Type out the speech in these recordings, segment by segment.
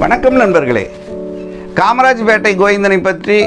வணக்கம் நண்பர்களே காமராஜ்பேட்டை கோவிந்தனை பற்றி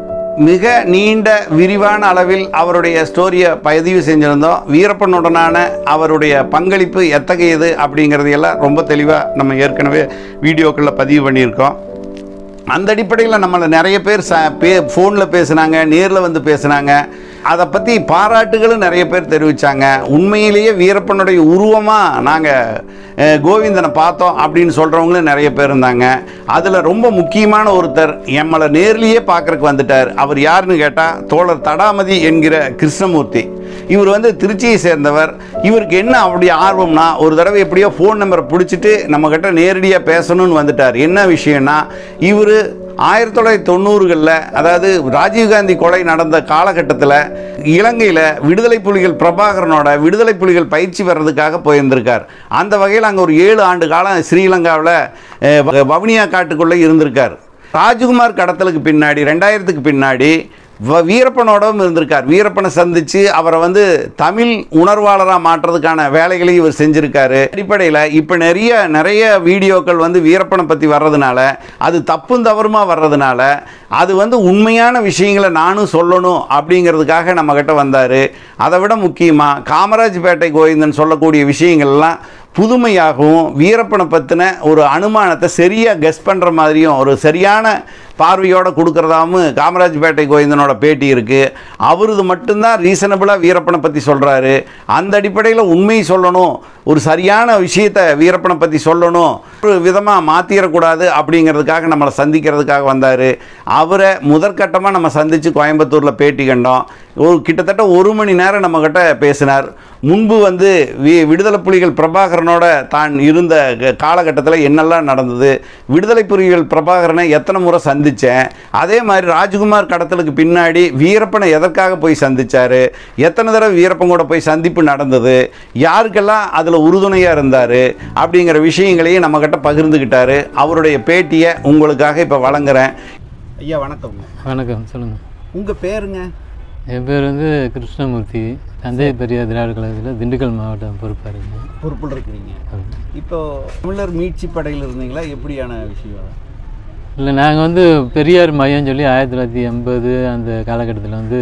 மிக நீண்ட விரிவான அளவில் அவருடைய ஸ்டோரியை பதிவு செஞ்சுருந்தோம் வீரப்பனுடனான அவருடைய பங்களிப்பு எத்தகையது அப்படிங்கிறது எல்லாம் ரொம்ப தெளிவாக நம்ம ஏற்கனவே வீடியோக்களில் பதிவு பண்ணியிருக்கோம் அந்த அடிப்படையில் நம்மளை நிறைய பேர் ச பே ஃபோனில் பேசுனாங்க நேரில் வந்து பேசுனாங்க அதை பற்றி பாராட்டுகளும் நிறைய பேர் தெரிவித்தாங்க உண்மையிலேயே வீரப்பனுடைய உருவமாக நாங்கள் கோவிந்தனை பார்த்தோம் அப்படின்னு சொல்கிறவங்களும் நிறைய பேர் இருந்தாங்க அதில் ரொம்ப முக்கியமான ஒருத்தர் எம்மளை நேர்லேயே பார்க்குறக்கு வந்துட்டார் அவர் யாருன்னு கேட்டால் தோழர் தடாமதி என்கிற கிருஷ்ணமூர்த்தி இவர் வந்து திருச்சியை சேர்ந்தவர் இவருக்கு என்ன அப்படி ஆர்வம்னா ஒரு தடவை எப்படியோ ஃபோன் நம்பரை பிடிச்சிட்டு நம்மக்கிட்ட நேரடியாக பேசணும்னு வந்துட்டார் என்ன விஷயம்னா இவர் ஆயிரத்தி தொள்ளாயிரத்தி தொண்ணூறுகளில் அதாவது ராஜீவ்காந்தி கொலை நடந்த காலகட்டத்தில் இலங்கையில் விடுதலை புலிகள் பிரபாகரனோட விடுதலை புலிகள் பயிற்சி பெறதுக்காக போயிருந்திருக்கார் அந்த வகையில் அங்கே ஒரு ஏழு ஆண்டு காலம் ஸ்ரீலங்காவில் அஹ், வ- வவுனியா காட்டுக்குள்ளே இருந்திருக்கார் ராஜ்குமார் கடத்தலுக்கு பின்னாடி ரெண்டாயிரத்துக்கு பின்னாடி வ- வீரப்பனோடவும் இருந்திருக்கார் வீரப்பனை சந்தித்து அவரை வந்து தமிழ் உணர்வாளராக மாற்றுறதுக்கான வேலைகளையும் இவர் செஞ்சுருக்காரு அடிப்படையில் இப்போ நிறைய நிறைய வீடியோக்கள் வந்து வீரப்பனை பற்றி வர்றதுனால அது தப்பும் தவறுமா வர்றதுனால அது வந்து உண்மையான விஷயங்களை நானும் சொல்லணும் அப்படிங்கிறதுக்காக நம்மக்கிட்ட வந்தார் அதை விட முக்கியமாக காமராஜ்பேட்டை கோவிந்தன் சொல்லக்கூடிய விஷயங்கள்லாம் புதுமையாகவும் வீரப்பனை பற்றின ஒரு அனுமானத்தை சரியாக கெஸ் பண்ணுற மாதிரியும் ஒரு சரியான பார்வையோடு கொடுக்குறதாவும் காமராஜ்பேட்டை கோவிந்தனோட பேட்டி இருக்குது அவரது மட்டும்தான் ரீசனபிளாக வீரப்பனை பற்றி சொல்கிறாரு அந்த அடிப்படையில் உண்மை சொல்லணும் ஒரு சரியான விஷயத்தை வீரப்பனை பற்றி சொல்லணும் ஒரு விதமாக மாற்றிடக்கூடாது அப்படிங்கிறதுக்காக நம்மளை சந்திக்கிறதுக்காக வந்தார் அவரை முதற்கட்டமாக நம்ம சந்தித்து கோயம்புத்தூரில் பேட்டி கண்டோம் ஒரு கிட்டத்தட்ட ஒரு மணி நேரம் நம்மக்கிட்ட பேசினார் முன்பு வந்து வி விடுதலை புலிகள் பிரபாகரனோட தான் இருந்த க- காலகட்டத்தில் என்னெல்லாம் நடந்தது விடுதலை புலிகள் பிரபாகரனை எத்தனை முறை சந்தித்தேன் அதே மாதிரி ராஜ்குமார் கடத்தலுக்கு பின்னாடி வீரப்பனை எதற்காக போய் சந்திச்சார் எத்தனை தடவை வீரப்பன் கூட போய் சந்திப்பு நடந்தது யாருக்கெல்லாம் அதில் உறுதுணையாக இருந்தார் அப்படிங்கிற விஷயங்களையும் நம்மக்கிட்ட பகிர்ந்துக்கிட்டாரு அவருடைய பேட்டியை உங்களுக்காக இப்போ வழங்குறேன் ஐயா வணக்கம்ங்க வணக்கம் சொல்லுங்கள் உங்கள் பேருங்க என் பேர் வந்து கிருஷ்ணமூர்த்தி தந்தை பெரியார் திராவிட கழகத்தில் திண்டுக்கல் மாவட்டம் பொறுப்பாக இருக்கேன் பொறுப்பில் இருக்கிறீங்க இப்போ தமிழர் மீட்சி படையில் இருந்தீங்களா எப்படியான விஷயம் இல்லை நாங்கள் வந்து பெரியார் மையம் சொல்லி ஆயிரத்தி தொள்ளாயிரத்தி எண்பது அந்த காலகட்டத்தில் வந்து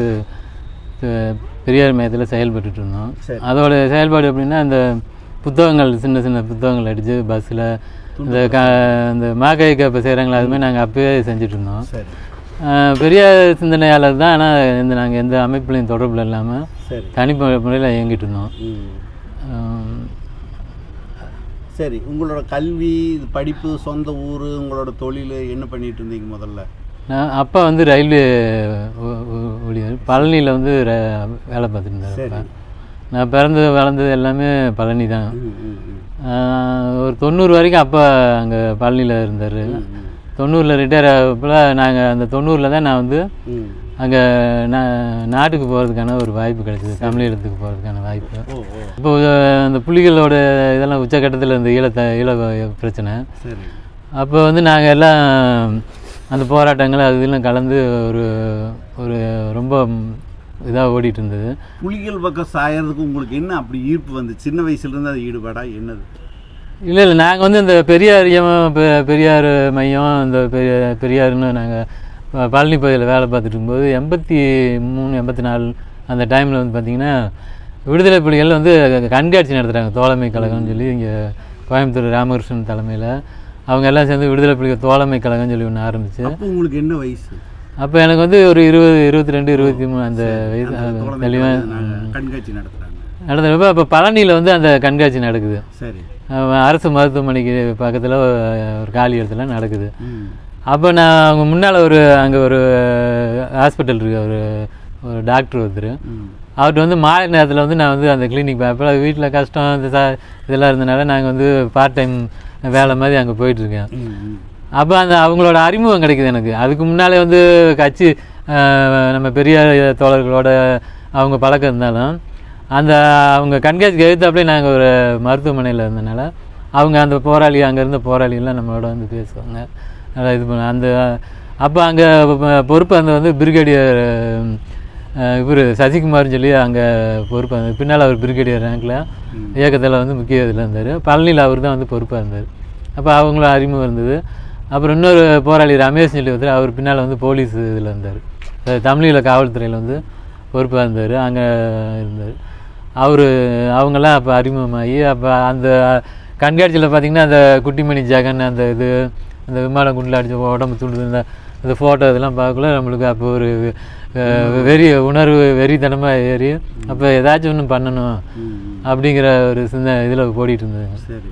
பெ- பெரியார் மையத்தில் செயல்பட்டுட்டு இருந்தோம் சரி. அதோட செயல்பாடு எப்படின்னா அந்த புத்தகங்கள் சின்ன சின்ன புத்தகங்கள் அடித்து பஸ்ஸில் இந்த க இந்த மாக்காய்க்கு அப்போ செய்கிறாங்களா அதுமாதிரி நாங்கள் அப்போயே செஞ்சுட்டு இருந்தோம் சரி ஆஹ் பெரியார் சிந்தனையாளர் தான் ஆனால் இந்த நாங்கள் எந்த அமைப்புலையும் தொடர்பில் இல்லாமல் சரி தனிப்பட்ட முறையில் இயங்கிட்டு இருந்தோம் ம். ஆம், சரி உங்களோட கல்வி இது படிப்பு சொந்த ஊர் உங்களோட தொழில் என்ன பண்ணிட்டு இருந்தீங்க முதல்ல நான் அப்பா வந்து ரயில்வே ஊ- ஊ- ஊழியர் பழனியில் வந்து ர- வேலை பார்த்துட்டு இருந்தார் சரி. அப்பா நான் பிறந்தது வளர்ந்தது எல்லாமே பழனி தான் ம், ம், ம். ஆஹ் ஒரு தொண்ணூறு வரைக்கும் அப்பா அங்கே பழனியில் இருந்தார் ம், தொண்ணூறில் ரிட்டையர் ஆகப்போ நாங்கள் அந்த தொண்ணூறில் தான் நான் வந்து ம். அங்கே நான் நாட்டுக்கு போகிறதுக்கான ஒரு வாய்ப்பு கிடைச்சிது தமிழீழத்துக்கு போகிறதுக்கான வாய்ப்பு ஓ ஓ இப்போ அஹ், அந்த புலிகளோட இதெல்லாம் உச்சக்கட்டத்தில் இருந்த ஈழத்த ஈழ பிரச்சனை சரி அப்போ வந்து நாங்கள் எல்லாம் அந்த போராட்டங்கள் அது இதெல்லாம் கலந்து ஒரு ஒரு ரொம்ப இதாக ஓடிட்டு இருந்தது புலிகள் பக்கம் சாயறதுக்கு உங்களுக்கு என்ன அப்படி ஈர்ப்பு வந்து சின்ன வயசுல இருந்து அது ஈடுபாடா என்னது இல்லை இல்லை நாங்கள் வந்து இந்த பெரியார் இயக்கம், பெ- பெரியார் மையம் இந்த பெரிய பெரியார்னு நாங்கள் பழனி பகுதியில் வேலை பார்த்துட்டு இருக்கும்போது எண்பத்தி மூணு எண்பத்தி நாலு அந்த டைமில் வந்து பார்த்திங்கன்னா விடுதலை புலிகள் வந்து கண்காட்சி நடத்துகிறாங்க தோழமை கழகம்னு சொல்லி இங்கே கோயம்புத்தூர் ராமகிருஷ்ணன் தலைமையில் அவங்க எல்லாம் சேர்ந்து விடுதலை புலிகள் தோழமை கழகம்னு சொல்லி ஒன்று ஆரம்பிச்சு அப்போ உங்களுக்கு என்ன வயசு அப்போ எனக்கு வந்து ஒரு இருபது இருபத்தி ரெண்டு இருபத்தி மூணு அந்த வயசு அந்த குழந்தை தெளிவாக நாங்க கண்காட்சி நடத்துறாங்க நடந்தப்போ அப்போ பழனியில் வந்து அந்த கண்காட்சி நடக்குது சரி அஹ் அரசு மருத்துவமனைக்கு பக்கத்தில் ஒரு காலி இடத்துல நடக்குது ம் அப்போ நான் அவங்க முன்னால் ஒரு அங்கே ஒரு ஹாஸ்பிட்டல் இருக்குது ஒரு ஒரு டாக்டர் ஒருத்தர் ம் அவர்கிட்ட வந்து மாலை நேரத்தில் வந்து நான் வந்து அந்த கிளினிக் அப்போ வீட்டில் கஷ்டம் இந்த ச இதெல்லாம் இருந்தனால நாங்கள் வந்து பார்ட் டைம் வேலை மாதிரி அங்கே போயிட்டுருக்கேன் ம், ம். அப்போ அந்த அவங்களோட அறிமுகம் கிடைக்குது எனக்கு அதுக்கு முன்னாலே வந்து கட்சி அஹ், நம்ம பெரிய தோழர்களோட அவங்க பழக்கம் இருந்தாலும் அந்த அவங்க கண்காட்சிக்கு எழுத்தாப்புலேயே நாங்கள் ஒரு மருத்துவமனையில் இருந்தனால அவங்க அந்த போராளி அங்கே இருந்த போராளிகள்லாம் நம்மளோட வந்து பேசுவாங்க நல்லா இது பண்ண அந்த அப்போ அங்கே பொறுப்பு அந்த வந்து பிரிகேடியர் இவர் சசிகுமார்னு சொல்லி அங்கே பொறுப்பாக இருந்தார் பின்னால் அவர் பிரிகேடியர் ரேங்கில் இயக்கத்தில் வந்து முக்கிய இதில் இருந்தார் பழனியில் அவர் தான் வந்து பொறுப்பாக இருந்தார் அப்போ அவங்கள அறிமுகம் இருந்தது அப்புறம் இன்னொரு போராளி ரமேஷ் சொல்லி ஒருத்தர் அவர் பின்னால் வந்து போலீஸ் இதில் இருந்தார் தமிழில் காவல்துறையில் வந்து பொறுப்பாக இருந்தார் அங்கே இருந்தார் அவர் அவங்கெல்லாம் அப்போ அறிமுகமாகி அப்போ அந்த கண்காட்சியில் பார்த்தீங்கன்னா அந்த குட்டிமணி ஜெகன் அந்த இது அந்த விமானம் குண்டில் அடிச்ச உடம்பு துண்டு இந்த அந்த ஃபோட்டோ இதெல்லாம் பார்க்கல நம்மளுக்கு அப்போ ஒரு அஹ், வெறி உணர்வு வெறித்தனமாக ஏறி அப்போ ஏதாச்சும் ஒன்று பண்ணணும் அப்படிங்கிற ஒரு சின்ன இதில் ஓடிட்டு இருந்ததுங்க சரி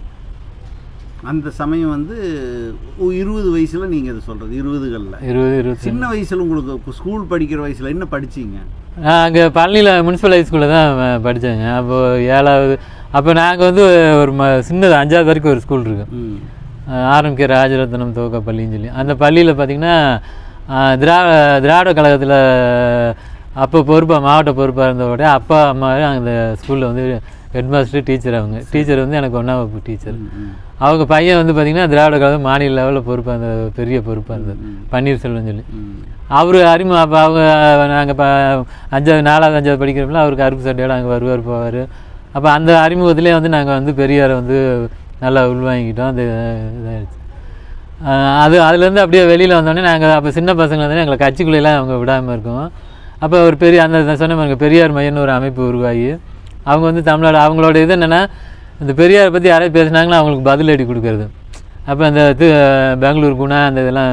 அந்த சமயம் வந்து ஒ- இருபது வயசுல நீங்க இதை சொல்றது இருபதுகளில் இருபது இருபத்தி சின்ன வயசுல உங்களுக்கு ஸ்கூல் படிக்கிற வயசுல என்ன படிச்சீங்க நான் அங்கே பழனியில் முனிசிபல் ஹைஸ்கூலில் தான் அஹ், படிச்சேங்க அப்போது ஏழாவது அப்போ நாங்கள் வந்து ஒரு ம சின்னது அஞ்சாவது வரைக்கும் ஒரு ஸ்கூல் இருக்கு ம் ஆர்எம்கே ராஜரத்னம் துவக்க பள்ளின்னு சொல்லி அந்த பள்ளியில் பார்த்தீங்கன்னா அஹ், திரா திராவிட கழகத்தில் அப்போ பொறுப்பாக மாவட்ட பொறுப்பாக இருந்தவோட அப்பா அம்மா அந்த ஸ்கூலில் வந்து ஹெட் மாஸ்டர் டீச்சர் அவங்க டீச்சர் வந்து எனக்கு ஒன்றாம் வகுப்பு டீச்சர் ம். அவங்க பையன் வந்து பார்த்தீங்கன்னா திராவிட கழகம் மாநில லெவலில் பொறுப்பாக இருந்த பெரிய பொறுப்பாக இருந்தது பன்னீர்செல்வம் சொல்லி ம். அவர் அறிமுகம் அப்போ அவங்க நாங்கள் இப்போ அஞ்சாவது நாலாவது அஞ்சாவது படிக்கிறப்பல அவருக்கு அறுப்பு சட்டையோட அங்கே வருவார் போவார் அப்போ அந்த அறிமுகத்திலே வந்து நாங்கள் வந்து பெரியாரை வந்து நல்லா உள்வாங்கிக்கிட்டோம் அது இதாகிடுச்சு அது அதுலேருந்து அப்படியே வெளியில் வந்தோடனே நாங்கள் அப்போ சின்ன பசங்க வந்து எங்களை கட்சிக்குள்ளெல்லாம் அவங்க விடாமல் இருக்கோம் அப்போ ஒரு பெரிய அந்த நான் சொன்ன பாருங்க பெரியார் மையம்னு ஒரு அமைப்பு உருவாகி அவங்க வந்து தமிழ்நாடு அவங்களோட இது என்னென்னா இந்த பெரியாரை பற்றி யாராவது பேசுனாங்கன்னா அவங்களுக்கு பதில் அடி கொடுக்கறது அப்போ அந்த இது பெங்களூர் குணா அந்த இதெல்லாம்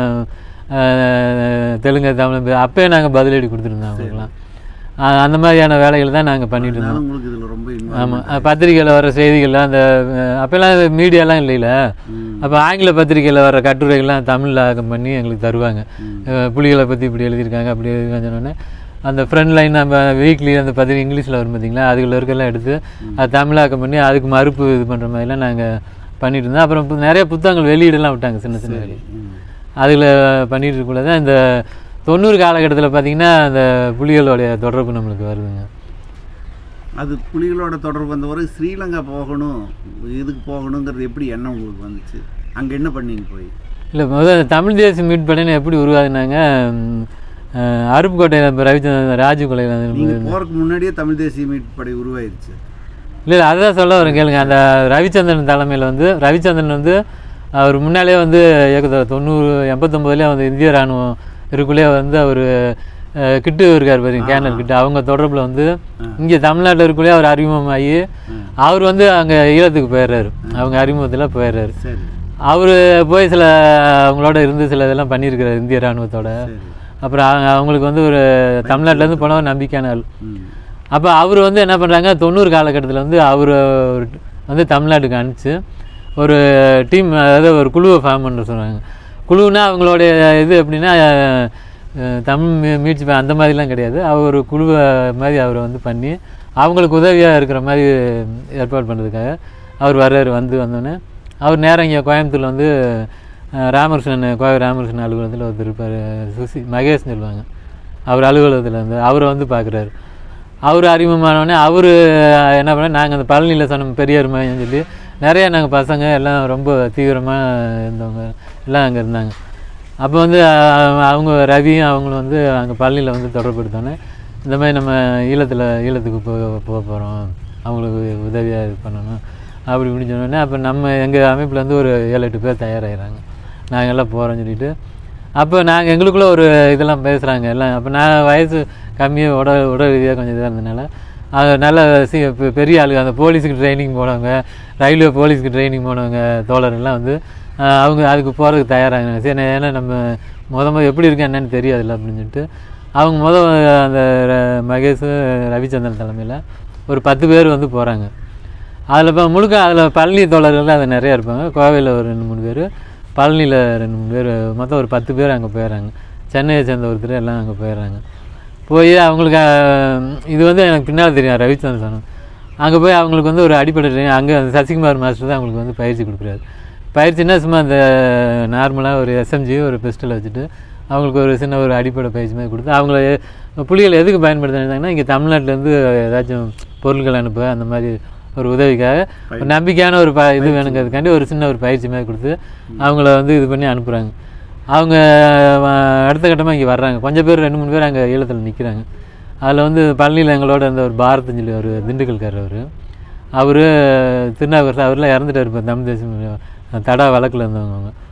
அஹ், தெலுங்கு தமிழ் அப்போயே நாங்கள் பதிலடி கொடுத்துருந்தோம் அவங்களுக்குலாம் அஹ், அந்த மாதிரியான வேலைகள் தான் நாங்கள் பண்ணிட்டு இருந்தோம் அதனால உங்களுக்கு இதுல ரொம்ப involvement. ஆமாம் பத்திரிக்கையில் வர செய்திகள்லாம் அந்த அஹ், அப்போல்லாம் மீடியாலாம் இல்லைல்ல ம். அப்போ ஆங்கில பத்திரிக்கையில் வர கட்டுரைகள்லாம் தமிழில் ஆக்கம் பண்ணி எங்களுக்கு தருவாங்க அஹ், புலிகளை பற்றி இப்படி எழுதியிருக்காங்க அப்படி எழுதிருக்காங்க சொன்னோடனே அந்த ஃப்ரண்ட் லைன் நம்ம வீக்லி அந்த பத்திரிக்கை இங்கிலீஷில் வரும் பார்த்தீங்களா அதுல இருக்கலாம் எடுத்து அது தமிழாக்கம் பண்ணி அதுக்கு மறுப்பு இது பண்ணுற மாதிரிலாம் நாங்கள் பண்ணிட்டு இருந்தோம் அப்புறம் இப்ப நிறைய புத்தகங்கள் வெளியிடலாம் விட்டாங்க சின்ன சின்ன வெளி ம். அதில் பண்ணிட்டு இருக்கக்குள்ள தான் இந்த தொண்ணூறு காலகட்டத்தில் பார்த்தீங்கன்னா அந்த புலிகளுடைய தொடர்பு நம்மளுக்கு வருதுங்க அது புலிகளோட தொடர்பு வந்த பிறகு ஸ்ரீலங்கா போகணும் இதுக்கு போகணுங்கிறது எப்படி எண்ணம் உங்களுக்கு வந்துச்சு அங்க என்ன பண்ணீங்க போய் இல்லை முதல்ல தமிழ் தேசிய மீட் பண்ணி எப்படி உருவாகுனாங்க ம், அஹ், அருப்புக்கோட்டையில் இப்போ ரவிச்சந்திரன் ராஜீவ் கொலையில் நீங்க போறதுக்கு முன்னாடியே தமிழ் தேசிய மீட்பு படை உருவாயிருச்சு இல்லை இல்லை அதுதான் சொல்ல வரேன் கேளுங்க அந்த ரவிச்சந்திரன் தலைமையில் வந்து ரவிச்சந்திரன் வந்து அவர் முன்னாலே வந்து ஏக்கத்தொ தொண்ணூறு எண்பத்தொம்போதுலேயே வந்து இந்திய ராணுவம் இருக்குள்ளே வந்து அவர் கிட்டு இருக்கார் பாருங்க கேனல் கிட்ட அவங்க தொடர்பில் வந்து இங்கே தமிழ்நாட்டில் இருக்குள்ளே அவர் அறிமுகமாகி அவர் வந்து அங்கே ஈழத்துக்கு போயிடுறாரு அவங்க அறிமுகத்தில் போயிடுறாரு சரி அவர் போய் சில அவங்களோட இருந்து சில இதெல்லாம் பண்ணியிருக்கிறார் இந்திய ராணுவத்தோட சரி அப்புறம் அவங்க- அவங்களுக்கு வந்து ஒரு தமிழ்நாட்டிலேருந்து போனவர் நம்பிக்கையான ஆள் ம். அப்போ அவர் வந்து என்ன பண்ணுறாங்க தொண்ணூறு காலகட்டத்தில் வந்து அவர் வந்து தமிழ்நாட்டுக்கு அனுப்பிச்சு ஒரு டீம் அதாவது ஒரு குழுவை ஃபார்ம் பண்ண சொன்னாங்க குழுன்னா அவங்களுடைய இது எப்படின்னா அஹ், தமிழ் மீ- மீட்சி ப- அந்த மாதிரிலாம் கிடையாது அவர் ஒரு குழுவை மாதிரி அவரை வந்து பண்ணி அவங்களுக்கு உதவியாக இருக்கிற மாதிரி ஏற்பாடு பண்ணுறதுக்காக அவர் வர்றாரு வந்து வந்தோடனே அவர் நேரம் இங்கே கோயம்புத்தூரில் வந்து அஹ், ராமகிருஷ்ணன் கோவை ராமகிருஷ்ணன் அலுவலகத்தில் ஒருத்தர் இருப்பார் சுசி மகேஷ்னு சொல்லுவாங்க அவர் அலுவலகத்தில் வந்து அவரை வந்து பார்க்குறாரு அவர் அறிமுகமானோடனே அவர் என்ன பண்ண நாங்கள் அந்த பழனியில் சொன்ன பெரியார் மையம் சொல்லி நிறைய நாங்கள் பசங்க எல்லாம் ரொம்ப தீவிரமாக இருந்தவங்க எல்லாம் அங்கே இருந்தாங்க அப்போ வந்து அஹ், அவங்க ரவியும் அவங்களும் வந்து அங்கே பழனியில் வந்து தொடர்புடுத்தோன்னே இந்த மாதிரி நம்ம ஈழத்தில் ஈழத்துக்கு போக போக போகிறோம் அவங்களுக்கு உதவியாக இது பண்ணணும் அப்படி இப்படின்னு சொன்னோடனே அப்போ நம்ம எங்கள் அமைப்பில் வந்து ஒரு ஏழு எட்டு பேர் தயாராகிறாங்க நாங்கள் எல்லாம் போகிறோம்னு சொல்லிட்டு அப்போ நாங்கள் எங்களுக்குள்ள ஒரு இதெல்லாம் பேசுகிறாங்க எல்லாம் அப்போ நான் வயசு கம்மியாக உடல் உடல் ரீதியாக கொஞ்சம் இதாக இருந்தனால அது நல்ல சி பெ- பெரிய ஆளுங்க அந்த போலீஸுக்கு ட்ரைனிங் போனவங்க ரயில்வே போலீஸுக்கு ட்ரைனிங் போனவங்க தோழர் எல்லாம் வந்து ஆஹ், அவங்க அதுக்கு போகிறதுக்கு தயாராகிறாங்க சரி நான் ஏன்னா நம்ம முத முத எப்படி இருக்கு என்னன்னு தெரியாதுல்ல அப்படின்னு சொல்லிட்டு அவங்க முத அந்த ர- மகேஷ் ரவிச்சந்திரன் தலைமையில் ஒரு பத்து பேர் வந்து போகிறாங்க அதில் இப்போ முழுக்க அதில் பழனி தோழர்கள் அது நிறையா இருப்பாங்க கோவையில் ஒரு ரெண்டு மூணு பேர் பழனியில் ரெண்டு மூணு பேர் மொத்தம் ஒரு பத்து பேர் அங்கே போயிடுறாங்க சென்னையை சேர்ந்த ஒருத்தர் எல்லாம் அங்கே போயிடுறாங்க போய் அவங்களுக்கு அஹ், இது வந்து எனக்கு பின்னால் தெரியும் ரவிச்சந்திரன் சொன்னோம் அங்கே போய் அவங்களுக்கு வந்து ஒரு அடிப்படை training, அங்கே அந்த சசிகுமார் மாஸ்டர் தான் அவங்களுக்கு வந்து பயிற்சி கொடுக்குறாரு பயிற்சினா சும்மா அந்த நார்மலாக ஒரு எஸ்எம்ஜி ஒரு பிஸ்டல் வச்சுட்டு அவங்களுக்கு ஒரு சின்ன ஒரு அடிப்படை பயிற்சி மாதிரி கொடுத்து அவங்கள எ- புலிகள் எதுக்கு பயன்படுத்தினாங்கன்னா இங்கே தமிழ்நாட்டிலேருந்து ஏதாச்சும் பொருட்கள் அனுப்ப அந்த மாதிரி ஒரு உதவிக்காக ஒரு நம்பிக்கையான ஒரு ப இது வேணுங்கிறதுக்காண்டி ஒரு சின்ன ஒரு பயிற்சி மாதிரி கொடுத்து அவங்கள வந்து இது பண்ணி அனுப்புகிறாங்க அவங்க அஹ், அடுத்த கட்டமாக இங்கே வர்றாங்க கொஞ்சம் பேர் ரெண்டு மூணு பேர் அங்கே ஈழத்தில் நிற்கிறாங்க அதில் வந்து பழனியில் எங்களோட இருந்த ஒரு பாரத்னு சொல்லி ஒரு திண்டுக்கல்காரர் அவர் அவர் திருநாவுக்கரசு அவர்லாம் இறந்துட்டார் இப்போ தமிழ் தேசம் தடா வழக்கில் இருந்தவங்க அவங்க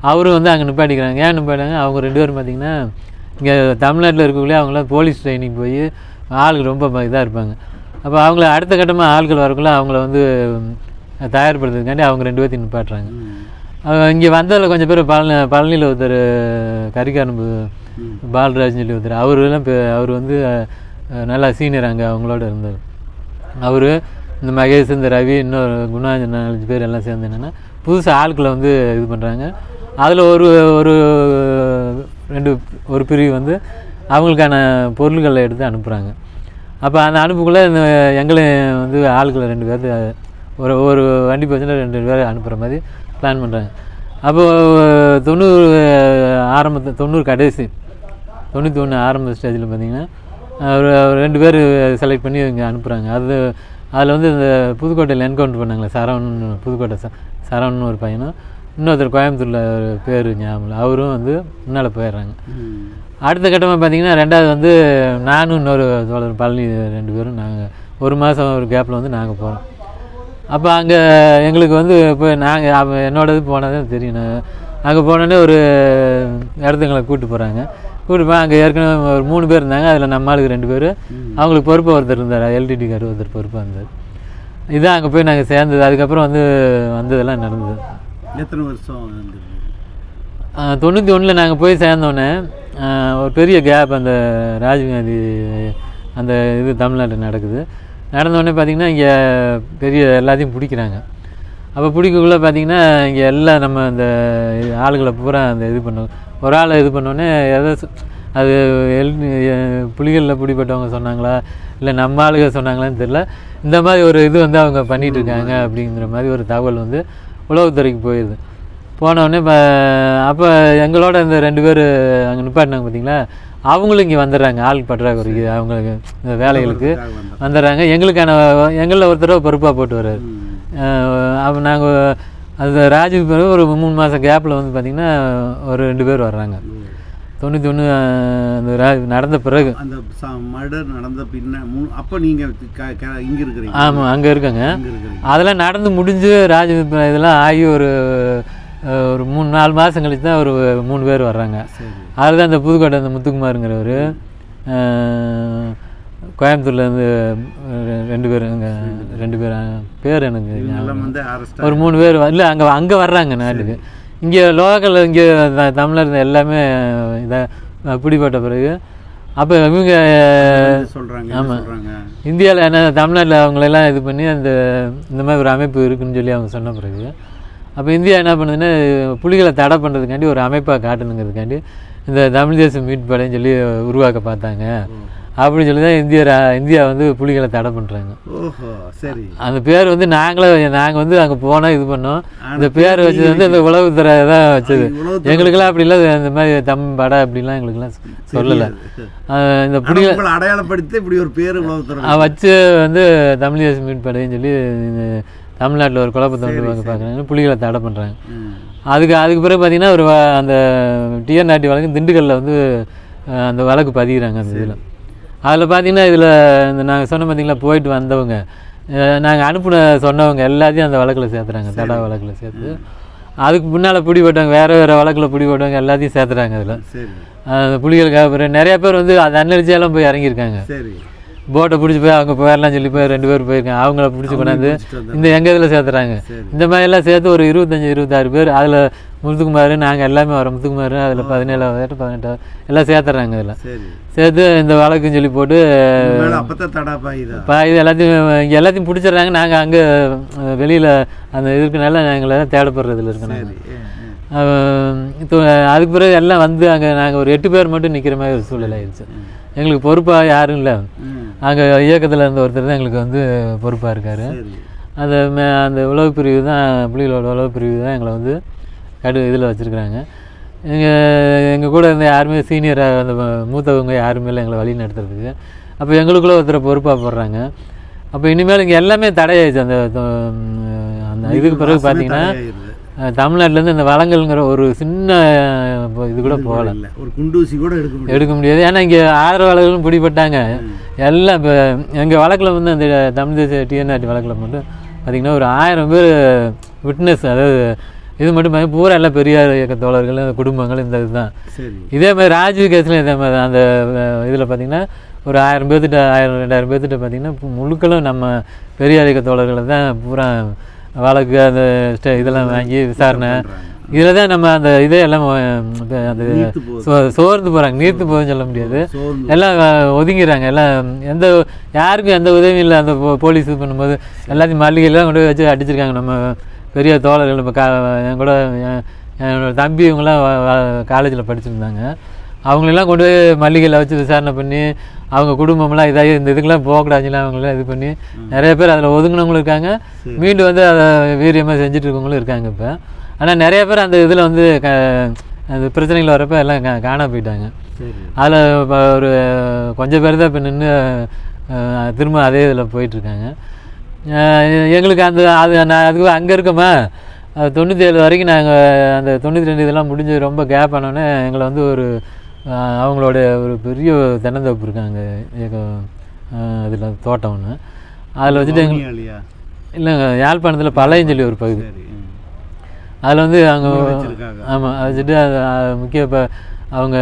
அவரும் வந்து அங்கே நிப்பாட்டிக்கிறாங்க ஏன் நிப்பாட்டாங்க அவங்க ரெண்டு பேரும் பார்த்தீங்கன்னா இங்கே தமிழ்நாட்டில் இருக்கக்குள்ளே அவங்களாம் போலீஸ் ட்ரைனிங் போய் ஆளுங்க ரொம்ப இதாக இருப்பாங்க அப்போ அவங்கள அடுத்த கட்டமாக ஆட்கள் வரக்குள்ள அவங்கள வந்து ம், தயார்படுத்துறதுக்காண்டி அவங்க ரெண்டு பேர்த்தையும் நிப்பாட்டுறாங்க இங்கே வந்ததில் கொஞ்சம் பேர் பழனி பழனியில் ஒருத்தர் கரிகாரம்பு பாலராஜ்னு சொல்லி ஒருத்தர் அவரெல்லாம் அவர் வந்து அஹ், நல்லா சீனியர் அங்கே அவங்களோட இருந்தார் அவர் இந்த மகேஷ் இந்த ரவி இன்னொரு குணாஞ்சன் நாலஞ்சு பேர் எல்லாம் சேர்ந்து என்னென்னா புதுசாக ஆட்களை வந்து இது பண்ணுறாங்க அதில் ஒரு ஒரு ரெண்டு ஒரு பிரிவு வந்து அவங்களுக்கான பொருள்களை எடுத்து அனுப்புகிறாங்க அப்போ அந்த அனுப்புக்குள்ளே இந்த எங்களையும் வந்து ஆட்களை ரெண்டு பேர்த்து ஒரு ஒரு வண்டி போச்சுன்னா ரெண்டு ரெண்டு பேர் அனுப்புகிற மாதிரி பிளான் பண்ணுறாங்க அப்போது தொண்ணூறு ஆரம்பத்து தொண்ணூறு கடைசி தொண்ணூற்றி ஒன்று ஆரம்ப ஸ்டேஜில் பார்த்தீங்கன்னா ஒரு ஒரு ரெண்டு பேர் செலக்ட் பண்ணி இங்கே அனுப்புகிறாங்க அது அதில் வந்து இந்த புதுக்கோட்டையில் என்கவுண்டர் பண்ணாங்களே சரவணன் புதுக்கோட்டை ச சரவணன் ஒரு பையனும் இன்னொருத்தர் கோயம்புத்தூரில் ஒரு பேர் ஞாபகம் இல்லை. அவரும் வந்து முன்னால் போயிடுறாங்க அடுத்த கட்டமாக பார்த்தீங்கன்னா ரெண்டாவது வந்து நானும் இன்னொரு தோழர் பழனி ரெண்டு பேரும் நாங்கள் ஒரு மாதம் ஒரு கேப்பில் வந்து நாங்கள் போகிறோம் அப்போ அங்கே எங்களுக்கு வந்து இப்போ நாங்கள் அவன் என்னோடது போனது தெரியும் நான் அங்கே போனோடனே ஒரு இடத்துங்களை கூப்பிட்டு போகிறாங்க கூப்பிட்டு போய் அங்கே ஏற்கனவே ஒரு மூணு பேர் இருந்தாங்க அதில் நம்ம ஆளுக்கு ரெண்டு பேர் அவங்களுக்கு பொறுப்பு ஒருத்தர் இருந்தார் எல்டிடிக்கார் ஒருத்தர் பொறுப்பாக இருந்தார் இதான் அங்கே போய் நாங்கள் சேர்ந்தது அதுக்கப்புறம் வந்து வந்ததெல்லாம் நடந்தது எத்தனை வருஷம் இருந்திருக்கு? ஆஹ் தொண்ணூற்றி ஒன்றில் நாங்கள் போய் சேர்ந்தோன்னே ஆஹ் ஒரு பெரிய கேப் அந்த ராஜீவ்காந்தி அந்த இது தமிழ்நாட்டில் நடக்குது நடந்தோடனே பார்த்தீங்கன்னா இங்கே பெரிய எல்லாத்தையும் பிடிக்கிறாங்க அப்போ பிடிக்கக்குள்ளே பார்த்தீங்கன்னா இங்கே எல்லாம் நம்ம அந்த ஆளுகளை பூரா அந்த இது பண்ணோம் ஒரு ஆளை இது பண்ணோடனே எதை சொ- அது எல் புலிகளில் பிடிப்பட்டவங்க சொன்னாங்களா இல்லை நம்ம ஆளுங்க சொன்னாங்களான்னு தெரில இந்த மாதிரி ஒரு இது வந்து அவங்க பண்ணிட்டு இருக்காங்க அப்படிங்கிற மாதிரி ஒரு தகவல் வந்து உளவுத்துறைக்கு போயிடுது போனவுடனே இப்போ அப்போ எங்களோட இந்த ரெண்டு பேர் அங்கே நிப்பாட்டினாங்க பார்த்தீங்களா அவங்களும் இங்கே வந்துடுறாங்க ஆள் பற்றாக்குறைக்கு அவங்களுக்கு இந்த வேலைகளுக்கு அதுக்காக வந்தோம். வந்துடுறாங்க எங்களுக்கான எங்களில் ஒருத்தர் பொறுப்பாக போட்டு வர்றாரு அப்போ நாங்கள் அது ராஜீவ் பிறகு ஒரு மூணு மாதம் கேப்பில் வந்து பார்த்திங்கன்னா ஒரு ரெண்டு பேர் வர்றாங்க தொண்ணூற்றி ஒன்று அந்த ரா- நடந்த பிறகு அந்த மர்டர் நடந்த பின்ன மு- அப்ப நீங்க க- க- இங்க இருக்கிறீங்க ஆமாம் அங்கே இருக்காங்க இங்க இருக்கிறீங்க அதெல்லாம் நடந்து முடிஞ்சு ராஜ இதெல்லாம் ஆகி ஒரு அஹ், ஒரு மூணு நாலு மாதம் கழிச்சு தான் ஒரு மூணு பேர் வர்றாங்க சரி அதில் தான் அந்த புதுக்கோட்டை அந்த முத்துக்குமாருங்கிறவர் கோயம்புத்தூர்லேருந்து ரெண்டு பேர் அங்கே ரெண்டு பேர் அஹ், பேர் எனக்கு ஞாபகம் எல்லாம் இல்லை. வந்து அரெஸ்ட் ஒரு மூணு பேர் இல்லை அங்கே அங்கே வர்றாங்க நாட்டுக்கு இங்கே லோக்கல் இங்கே தமிழர் எல்லாமே இதாக பிடிபட்ட பிறகு அப்போ இவங்க சொல்றாங்க என்ன சொல்றாங்க இந்தியாவில் என்ன தமிழ்நாட்டில் அவங்களெல்லாம் இது பண்ணி அந்த இந்த மாதிரி ஒரு அமைப்பு இருக்குன்னு சொல்லி அவங்க சொன்ன பிறகு அப்போ இந்தியா என்ன பண்ணுதுன்னா புலிகளை தடை பண்ணுறதுக்காண்டி ஒரு அமைப்பாக காட்டணுங்கிறதுக்காண்டி இந்த தமிழ் தேசம் மீட் படைன்னு சொல்லி உருவாக்க பார்த்தாங்க அப்படின்னு சொல்லி தான் இந்தியா ரா- இந்தியா வந்து புலிகளை தடை பண்ணுறாங்க ஓஹோ சரி அந்த பேர் வந்து நாங்களே நாங்கள் வந்து அங்கே போனோம் இது பண்ணோம் ஆனா இந்த பேர் வச்சது வந்து இந்த உளவுத்துறை தான் வச்சது உளவுத்துறை எங்களுக்கெல்லாம் அப்படி இல்லை இந்த மாதிரி தம் படை அப்படிலாம் எங்களுக்கெல்லாம் சொல்லலை இந்த ஆனா புலிகளை உங்களை அடையாளப்படுத்தி இப்படி ஒரு பேர் உலகத்துறை அஹ் வச்சு வந்து தமிழ் தேசம் மீட் படைன்னு சொல்லி இந்த தமிழ்நாட்டில் ஒரு குழப்பத்தை வந்து வாங்க பார்க்குறாங்க புலிகளை தடை பண்ணுறாங்க அதுக்கு அதுக்கு பிறகு பார்த்தீங்கன்னா ஒரு வ- அந்த டிஎன் நாட்டி வழக்கு திண்டுக்கல்லில் வந்து அஹ், அந்த வழக்கு பதிகிறாங்க அந்த இதில் அதில் பார்த்தீங்கன்னா இதில் இந்த நாங்கள் சொன்ன பார்த்தீங்களா போயிட்டு வந்தவங்க நாங்கள் அனுப்புன சொன்னவங்க எல்லாத்தையும் அந்த வழக்கில் சேர்த்துறாங்க தடா வழக்கில் சேர்த்து அதுக்கு முன்னால் பிடிபட்டவங்க வேறு வேறு வழக்கில் பிடிபட்டவங்க எல்லாத்தையும் சேர்த்துறாங்க அதில் சரி அந்த புலிகளுக்காக அப்புறம் நிறைய பேர் வந்து அது அன்னரிச்சியெல்லாம் போய் இறங்கியிருக்காங்க சரி போட்டை பிடிச்சி போய் அவங்க போயிடலாம் சொல்லி போய் ரெண்டு பேர் போயிருக்காங்க அவங்கள பிடிச்சி கொண்டாந்து பிடிச்சிட்டு வந்தாங்க. இந்த எங்கள் இதில் சேர்த்துறாங்க சரி. இந்த மாதிரிலாம் சேர்த்து ஒரு இருபத்தஞ்சி இருபத்தாறு பேர் அதில் முத்துக்குமார் நாங்கள் எல்லாமே வரோம் முத்துக்குமார் அதில் பதினேழாவது பதினெட்டாவது எல்லாம் சேர்த்துறாங்க அதில் சரி சேர்த்து இந்த வழக்குன்னு சொல்லி போட்டு உங்க மேல அப்பதான் தடா பாயுதா இப்போ இது எல்லாத்தையும் இங்கே எல்லாத்தையும் பிடிச்சிடுறாங்க நாங்கள் அங்கே வெளியில் அந்த இதுக்குனால நாங்கள் தேடப்படுறதுல இருக்கோம் நாங்கள் சரி ஏ, ஏ. அவன் இப்போ அதுக்கு பிறகு எல்லாம் வந்து அங்கே நாங்கள் ஒரு எட்டு பேர் மட்டும் நிற்கிற மாதிரி ஒரு சூழ்நிலை ஆயிடுச்சு எங்களுக்கு பொறுப்பாக யாரும் இல்லை ம். அங்கே இயக்கத்தில் இருந்த ஒருத்தர் தான் எங்களுக்கு வந்து பொறுப்பாக இருக்கார் சரி அந்த மே அந்த உளவு பிரிவு தான் புலிகளோட உளவு பிரிவு தான் எங்களை வந்து கடு இதில் வச்சுருக்குறாங்க எங்கள் எங்கள் கூட இருந்த யாருமே சீனியராக அந்த மூத்தவங்க யாருமே இல்லை எங்களை வழி நடத்துறதுக்கு அப்போ எங்களுக்குள்ள ஒருத்தரை பொறுப்பாக போடுறாங்க அப்போ இனிமேல் இங்கே எல்லாமே தடையாயிடுச்சு அந்த தொ- அந்த இதுக்கு பிறகு வாசமே பார்த்தீங்கன்னா தடையாயிருது. தமிழ்நாட்டிலேருந்து இந்த வளங்கள்ங்கிற ஒரு சின்ன அஹ், இது கூட போகல இல்ல ஒரு குண்டூசி கூட எடுக்க முடியும் எடுக்க முடியாது ஏன்னா இங்கே ஆதரவாளர்களும் பிடிபட்டாங்க எல்லாம் இப்போ எங்கள் வழக்கில் வந்து அந்த தமிழ் தேசிய டிஎன்ஆர்டி வழக்கில் மட்டும் பார்த்திங்கன்னா ஒரு ஆயிரம் பேர் விட்னஸ் அதாவது இது மட்டும் இல்லாம பூரா எல்லாம் பெரியார் இயக்க தோழர்கள் குடும்பங்கள் இந்த இதுதான் சரி இதே மாதிரி ராஜீவ் கேஸில் இதே மாதிரி அந்த இதில் பார்த்தீங்கன்னா ஒரு ஆயிரம் பேர்த்திட்ட ஆயிரம் ரெண்டாயிரம் பேர்த்திட்ட பார்த்தீங்கன்னா பு- முழுக்களும் நம்ம பெரியார் இயக்க தோழர்களை தான் பூரா வழக்கு அந்த ஸ்டே- இதெல்லாம் வாங்கி விசாரணை இதில் தான் நம்ம அந்த இதே எல்லாம் அஹ், இப்ப அந்த நீர்த்து போகுது. சோ- சோர்ந்து போகிறாங்க நீர்த்து போகுதுன்னு சொல்ல முடியாது சோர்ந்து எல்லாம் அஹ், ஒதுங்கிடுறாங்க எல்லாம் எந்த யாருக்கும் எந்த உதவியும் இல்லை அந்த போ- போலீஸ் இது பண்ணும்போது எல்லாத்தையும் மல்லிகைலாம் கொண்டு போய் வச்சு அடிச்சிருக்காங்க நம்ம பெரிய தோழர்கள் இப்போ கா என் கூட என் என்னோட தம்பி இவங்களாம் காலேஜில் படிச்சிருந்தாங்க அவங்களெல்லாம் கொண்டு போய் மல்லிகையில் வச்சு விசாரணை பண்ணி அவங்க குடும்பம்லாம் இதாகி இந்த இதுக்கெல்லாம் போகக்கூடாதுலாம் அவங்களாம் இது பண்ணி நிறைய பேர் அதில் ஒதுங்கினவங்களும் இருக்காங்க மீண்டும் வந்து அதை வீரியமாக செஞ்சுட்டு இருக்கவங்களும் இருக்காங்க இப்போ ஆனால் நிறைய பேர் அந்த இதில் வந்து க அந்த பிரச்சனைகள் வரப்போ எல்லாம் கா காணாம போயிட்டாங்க சரி அதில் இப்போ ஒரு கொஞ்சம் பேர் தான் இப்போ நின்று திரும்ப அதே இதில் போயிட்டுருக்காங்க எங்களுக்கு அந்த அது நான் அதுக்கு அங்கே இருக்கோமா அது தொண்ணூற்றி ஏழு வரைக்கும் நாங்கள் அந்த தொண்ணூற்றி ரெண்டு இதெல்லாம் முடிஞ்சு ரொம்ப கேப் ஆனோடனே எங்களை வந்து ஒரு அஹ், அவங்களோட ஒரு பெரிய தென்னந்தோப்பு இருக்காங்க அதில் தோட்டம் ஒன்று அதில் வச்சுட்டு எங்க இல்லையா இல்லைங்க யாழ்ப்பாணத்தில் பழையன்னு சொல்லி ஒரு பகுதி சரி ம். அதில் வந்து அவங்க வச்சிருக்காங்க. ஆமாம் வச்சுட்டு அது அது முக்கிய இப்போ அவங்க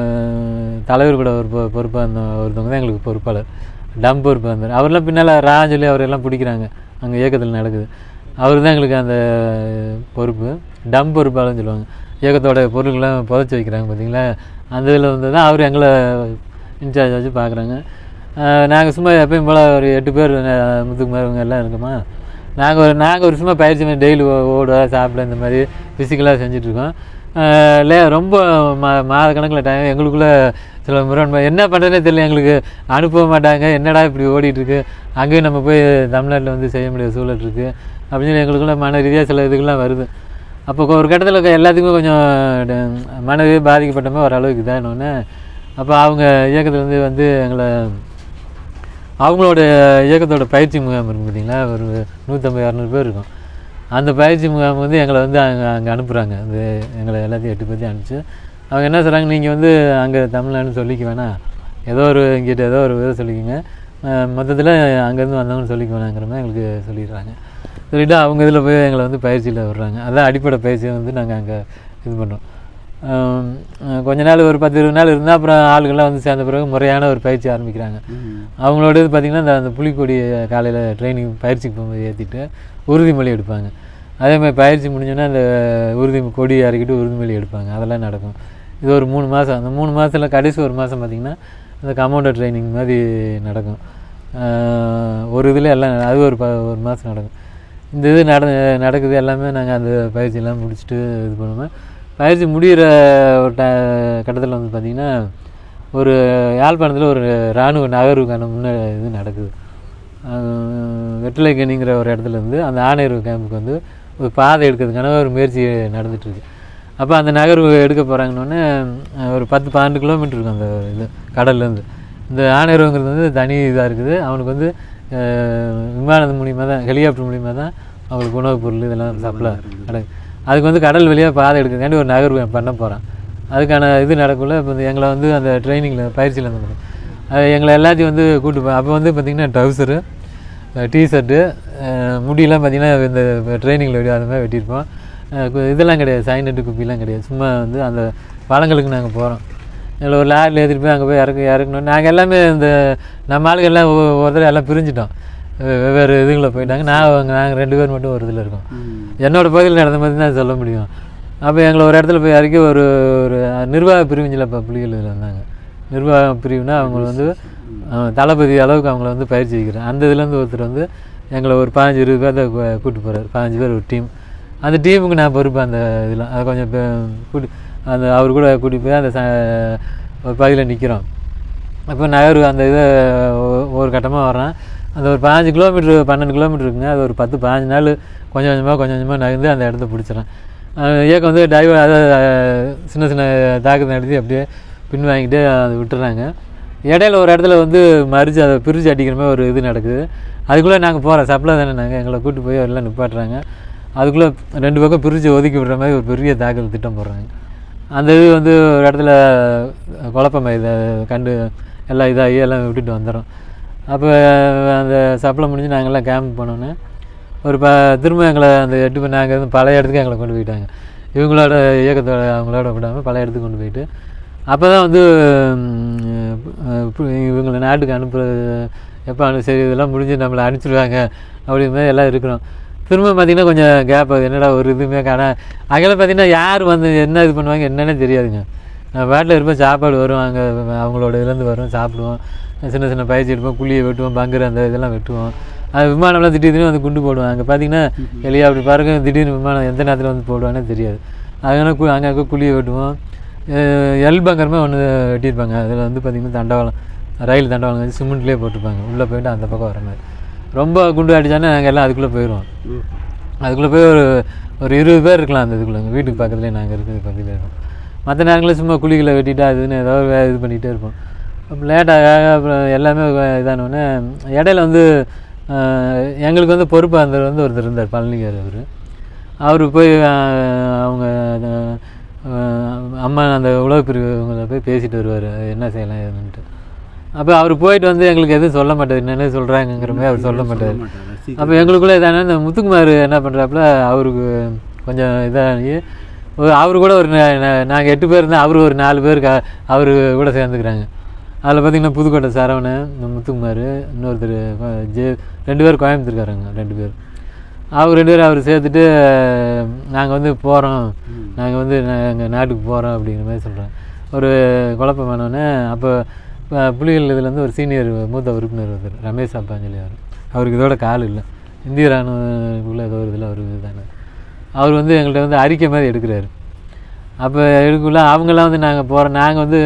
தலைவர் கூட ஒரு பொ- பொறுப்பா இருந்த ஒருத்தவங்க தான் எங்களுக்கு பொறுப்பாளர் டம் பொறுப்பாக இருந்தார் அவர்லாம் பின்னால் ரான்னு சொல்லி அவரெல்லாம் பிடிக்கிறாங்க அங்கே இயக்கத்தில் நடக்குது அவர் தான் எங்களுக்கு அந்த பொறுப்பு டம் பொறுப்பாளர்னு சொல்லுவாங்க இயக்கத்தோட பொருள்கள்லாம் புதைச்சி வைக்கிறாங்க பார்த்தீங்களா அந்த இதில் வந்து தான் அவர் எங்களை இன்சார்ஜ் வச்சு பார்க்குறாங்க நாங்கள் சும்மா எப்பயும் போல் ஒரு எட்டு பேர் அஹ், முத்துக்குமார் இவங்க எல்லாம் இருக்கோமா நாங்கள் ஒரு நாங்கள் ஒரு சும்மா பயிற்சி டெய்லி ஓட சாப்பிட இந்த மாதிரி ஃபிசிக்கலாக செஞ்சிட்ருக்கோம் லே ரொம்ப மா மாத கணக்கில் டைம் எங்களுக்குள்ளே சில முரண் என்ன பண்ணுறதுனே தெரியல எங்களுக்கு அனுப்ப மாட்டாங்க என்னடா இப்படி ஓடிட்டு இருக்கு அங்கேயும் நம்ம போய் தமிழ்நாட்டில் வந்து செய்ய முடியாத சூழல் இருக்குது அப்படின்னு சொல்லி எங்களுக்குள்ள மன ரீதியாக சில இதுக்கெல்லாம் வருது அப்போ ஒரு கட்டத்தில் எல்லாத்துக்குமே கொஞ்சம் ட- மன ரீதியாக பாதிக்கப்பட்ட மாதிரி ஓரளவுக்கு இதானோடனே அப்போ அவங்க இயக்கத்தில் வந்து வந்து எங்களை அவங்களோட இயக்கத்தோட பயிற்சி முகாம் இருக்கும் பார்த்தீங்களா ஒரு நூற்றம்பது இரநூறு பேர் இருக்கும் அந்த பயிற்சி முகாம் வந்து எங்களை வந்து அங்கே அங்கே அனுப்புகிறாங்க அந்த எங்களை எல்லாத்தையும் எட்டு பேர்த்தையும் அனுப்பிச்சு அவங்க என்ன சொல்கிறாங்க நீங்கள் வந்து அங்கே தமிழ்நாடுன்னு சொல்லிக்க வேணாம் ஏதோ ஒரு இங்கிட்ட ஏதோ ஒரு இதை சொல்லிக்கோங்க மொத்தத்தில் அங்கேருந்து வந்தவங்கன்னு சொல்லிக்க வேணாங்கிற மாதிரி எங்களுக்கு சொல்லிடுறாங்க சொல்லிவிட்டு அவங்க இதில் போய் எங்களை வந்து பயிற்சியில் விடுறாங்க அதான் அடிப்படை பயிற்சியை வந்து நாங்கள் அங்கே இது பண்ணுறோம் ஆம், அஹ் கொஞ்ச நாள் ஒரு பத்து இருபது நாள் இருந்தால் அப்புறம் ஆளுகள்லாம் வந்து சேர்ந்த பிறகு முறையான ஒரு பயிற்சி ஆரம்பிக்கிறாங்க ம். அவங்களோட இது பார்த்திங்கன்னா இந்த அந்த புலிக்கொடி காலையில் ட்ரைனிங் பயிற்சிக்கு போகும்போது ஏற்றிட்டு உறுதிமொழி எடுப்பாங்க அதே மாதிரி பயிற்சி முடிஞ்சோன்னா அந்த உறுதி கொடி இறக்கிட்டு உறுதிமொழி எடுப்பாங்க அதெல்லாம் நடக்கும் இது ஒரு மூணு மாதம் அந்த மூணு மாதத்தில் கடைசி ஒரு மாதம் பார்த்திங்கன்னா அந்த கமௌண்டர் ட்ரைனிங் மாதிரி நடக்கும் ஆஹ் ஒரு இதில் எல்லாம் அது ஒரு ப ஒரு மாதம் நடக்கும் இந்த இது நட நடக்குது எல்லாமே நாங்கள் அந்த பயிற்சியெல்லாம் முடிச்சுட்டு இது பண்ணுவோம் பயிற்சி முடிகிற ஒரு ட கட்டத்தில் வந்து பார்த்திங்கன்னா ஒரு யாழ்ப்பாணத்தில் ஒரு இராணுவ நகர்வுக்கான முன்ன இது நடக்குது வெற்றிலைக்கணிங்கிற ஒரு இடத்துல இருந்து அந்த ஆணையர் கேம்புக்கு வந்து ஒரு பாதை எடுக்கிறதுக்கான ஒரு முயற்சி நடந்துகிட்ருக்கு அப்போ அந்த நகர்வு எடுக்க போகிறாங்கன்னொன்னே ஒரு பத்து பன்னெண்டு கிலோமீட்டர் இருக்கும் அந்த இது கடல்லேருந்து இந்த ஆணையருங்கிறது வந்து தனி இதாக இருக்குது அவனுக்கு வந்து அஹ், விமானம் மூலியமாக தான் ஹெலிகாப்டர் மூலியமாக தான் அவங்களுக்கு உணவுப் பொருள் இதெல்லாம் சப்ளை நடக்குது அதுக்கு வந்து கடல் வழியாக பாதை எடுக்கிறதுக்காண்டி ஒரு நகர்வு பண்ண போகிறான் அதுக்கான இது நடக்குள்ள இப்போ இந்த எங்களை வந்து அந்த ட்ரைனிங்கில் பயிற்சியில் வந்து அது எங்களை எல்லாத்தையும் வந்து கூட்டு போ அப்போ வந்து பார்த்திங்கன்னா ட்ரௌசரு டிஷர்ட்டு முடியெல்லாம் பார்த்திங்கன்னா இந்த ட்ரைனிங்கில் வெடி அது மாதிரி வெட்டியிருப்போம் அஹ் கு- இதெல்லாம் கிடையாது சைனட்டு குப்பிலாம் கிடையாது சும்மா வந்து அந்த பழங்களுக்கு நாங்கள் போகிறோம் எங்களை ஒரு லாரியில் ஏற்றிட்டு போய் அங்கே போய் இறக்கு இறக்கணும் நாங்கள் எல்லாமே இந்த நம்ம ஆளுங்க எல்லாம் ஒவ்வொரு ஒரு தடவை எல்லாம் பிரிஞ்சிட்டோம் வெ- வெவ்வேறு இதுகளில் போயிட்டாங்க நான் நாங்கள் ரெண்டு பேர் மட்டும் ஒரு இதில் இருக்கோம் ம். என்னோட பகுதியில் நடந்த மாதிரி தான் சொல்ல முடியும் அப்போ எங்களை ஒரு இடத்துல போய் இறக்கி ஒரு ஒரு நிர்வாக பிரிவிஞ்சில் இப்போ புலிகள் இதில் இருந்தாங்க நிர்வாக பிரிவுனா அவங்க வந்து அஹ், தளபதி அளவுக்கு அவங்கள வந்து பயிற்சி வைக்கிறேன் அந்த இதுலேருந்து ஒருத்தர் வந்து எங்களை ஒரு பதினஞ்சு இருபது பேர்த்த கூ- கூட்டு போகிறார் பதினஞ்சு பேர் ஒரு டீம் அந்த டீமுக்கு நான் பொறுப்பு அந்த இதில் அதை கொஞ்சம் பே- கூட்டி அந்த அவர் கூட கூட்டி போய் அந்த ச ஒரு பகுதியில் நிற்கிறோம் அப்போ நகர் அந்த இதை ஒ- ஒவ்வொரு கட்டமாக வர்றேன் அந்த ஒரு பதினஞ்சு கிலோமீட்ரு பன்னெண்டு கிலோமீட்டர் இருக்குங்க அது ஒரு பத்து பதினஞ்சு நாள் கொஞ்சம் கொஞ்சமாக கொஞ்சம் கொஞ்சமாக நகர்ந்து அந்த இடத்த பிடிச்சிடறேன் இயக்கம் வந்து டிரைவர் அதை அஹ், சின்ன சின்ன தாக்கத்தை நடத்தி அப்படியே பின் வாங்கிட்டு அதை விட்டுறாங்க இடையில ஒரு இடத்துல வந்து மறித்து அதை பிரித்து அடிக்கிற மாதிரி ஒரு இது நடக்குது அதுக்குள்ளே நாங்கள் போகிறோம் சப்ளை தானே நாங்கள் எங்களை கூட்டு போய் எல்லாம் நிப்பாட்டுறாங்க அதுக்குள்ளே ரெண்டு பக்கம் பிரித்து ஒதுக்கி விடுற மாதிரி ஒரு பெரிய தாக்கல் திட்டம் போடுறாங்க அந்த இது வந்து ஒரு இடத்துல குழப்பமா இதை கண்டு எல்லாம் இதாகி எல்லாம் விட்டுட்டு வந்துடும் அப்போ அந்த சப்ளை முடிஞ்சு நாங்கள்லாம் கேம்ப் போனோன்னே ஒரு ப திரும்ப எங்களை அந்த எட்டு பேர் நாங்கள் இருந்து பழைய இடத்துக்கு எங்களை கொண்டு போயிட்டாங்க இவங்களோட இயக்கத்தோட அவங்களோட விடாமல் பழைய இடத்துக்கு கொண்டு போயிட்டு அப்போ தான் வந்து ம், அஹ், பு- இவங்களை நாட்டுக்கு அனுப்புறது எப்போ அனு சரி இதெல்லாம் முடிஞ்சு நம்மளை அனுப்பிச்சிடுவாங்க அப்படிங்கிற மாதிரி எல்லாம் இருக்கிறோம் திரும்ப பார்த்தீங்கன்னா கொஞ்சம் கேப் ஆகுது என்னடா ஒரு இதுவுமே காணா அங்கே பார்த்தீங்கன்னா யார் வந்து என்ன இது பண்ணுவாங்க என்னன்னே தெரியாதுங்க நான் வீட்டில் இருப்பேன் சாப்பாடு வரும் அங்கே அவங்களோட இதுலேருந்து வரும் சாப்பிடுவோம் சின்ன சின்ன பயிற்சி எடுப்போம் குழியை வெட்டுவோம் பங்குற அந்த இதெல்லாம் வெட்டுவோம் அது விமானம்லாம் திடீர்னு வந்து குண்டு போடுவோம் அங்கே பார்த்தீங்கன்னா எலியா அப்படி பாருங்க திடீர்னு விமானம் எந்த நேரத்தில் வந்து போடுவானே தெரியாது அதனால கு அங்கே இருக்க குழியை வெட்டுவோம் அஹ் எல் பங்கரமே ஒன்று வெட்டியிருப்பாங்க அதில் வந்து பார்த்திங்கன்னா தண்டவாளம் ரயில் தண்டவாளம் வச்சு சிமெண்ட்லேயே போட்டிருப்பாங்க உள்ளே போயிட்டு அந்த பக்கம் வர மாதிரி ரொம்ப குண்டு அடித்தானே நாங்கள் எல்லாம் அதுக்குள்ளே போயிடுவோம் அதுக்குள்ளே போய் ஒரு ஒரு இருபது பேர் இருக்கலாம் அந்த இதுக்குள்ளே வீட்டுக்கு பக்கத்துலேயே நாங்கள் இருக்கிறது பக்கத்தில் இருக்கோம் மற்ற நேரங்களில் சும்மா குழிகளை வெட்டிட்டு அதுன்னு ஏதோ ஒரு வே- இது பண்ணிகிட்டே இருப்போம் அப்புறம் லேட்டாக அப்புறம் எல்லாமே இதானோடனே இடையில வந்து அஹ், எங்களுக்கு வந்து பொறுப்பு அந்த வந்து ஒருத்தர் இருந்தார் பழனிக்கார் அவர் அவர் போய் அஹ், அவங்க அஹ், அம்மா அந்த உழவு பிரிவு இவங்கள போய் பேசிட்டு வருவார் என்ன செய்யலாம் ஏதுன்ட்டு அப்போ அவர் போயிட்டு வந்து எங்களுக்கு எதுவும் சொல்ல மாட்டார் என்னென்ன சொல்கிறாங்கங்கிற மாதிரி அவர் சொல்ல மாட்டார் மாட்டாரா? சீக்கிரம் அப்போ எங்களுக்குள்ளே இதான இந்த முத்துக்குமார் என்ன பண்ணுறாப்புல அவருக்கு கொஞ்சம் இதாகி ஒரு அவர் கூட ஒரு நாங்கள் எட்டு பேர் இருந்தால் அவர் ஒரு நாலு பேர் க அவர் கூட சேர்ந்துக்கிறாங்க அதில் பார்த்தீங்கன்னா புதுக்கோட்டை சரவணன் இந்த முத்துக்குமார் இன்னொருத்தர் அஹ், ஜே ரெண்டு பேர் கோயம்புத்தூர்காரங்க ரெண்டு பேர் அவர் ரெண்டு பேரும் அவர் சேர்த்துட்டு நாங்கள் வந்து போகிறோம் நாங்கள் வந்து நாங்கள் நாட்டுக்கு போகிறோம் அப்படிங்கிற மாதிரி சொல்கிறேன் ஒரு குழப்பமானோடனே அப்போ ப- புலிகள் இதுலேருந்து ஒரு சீனியர் மூத்த உறுப்பினர் ஒருத்தர் ரமேஷ் அப்பாஞ்சலி அவர் அவருக்கு இதோட கால் இல்லை இந்திய ராணுவக்குள்ளே ஏதோ ஒரு இதில் அவர் இதுதானே அவர் வந்து எங்கள்கிட்ட வந்து அறிக்கை மாதிரி எடுக்கிறாரு அப்போ எடுக்கல அவங்கெல்லாம் வந்து நாங்கள் போகிறோம் நாங்கள் வந்து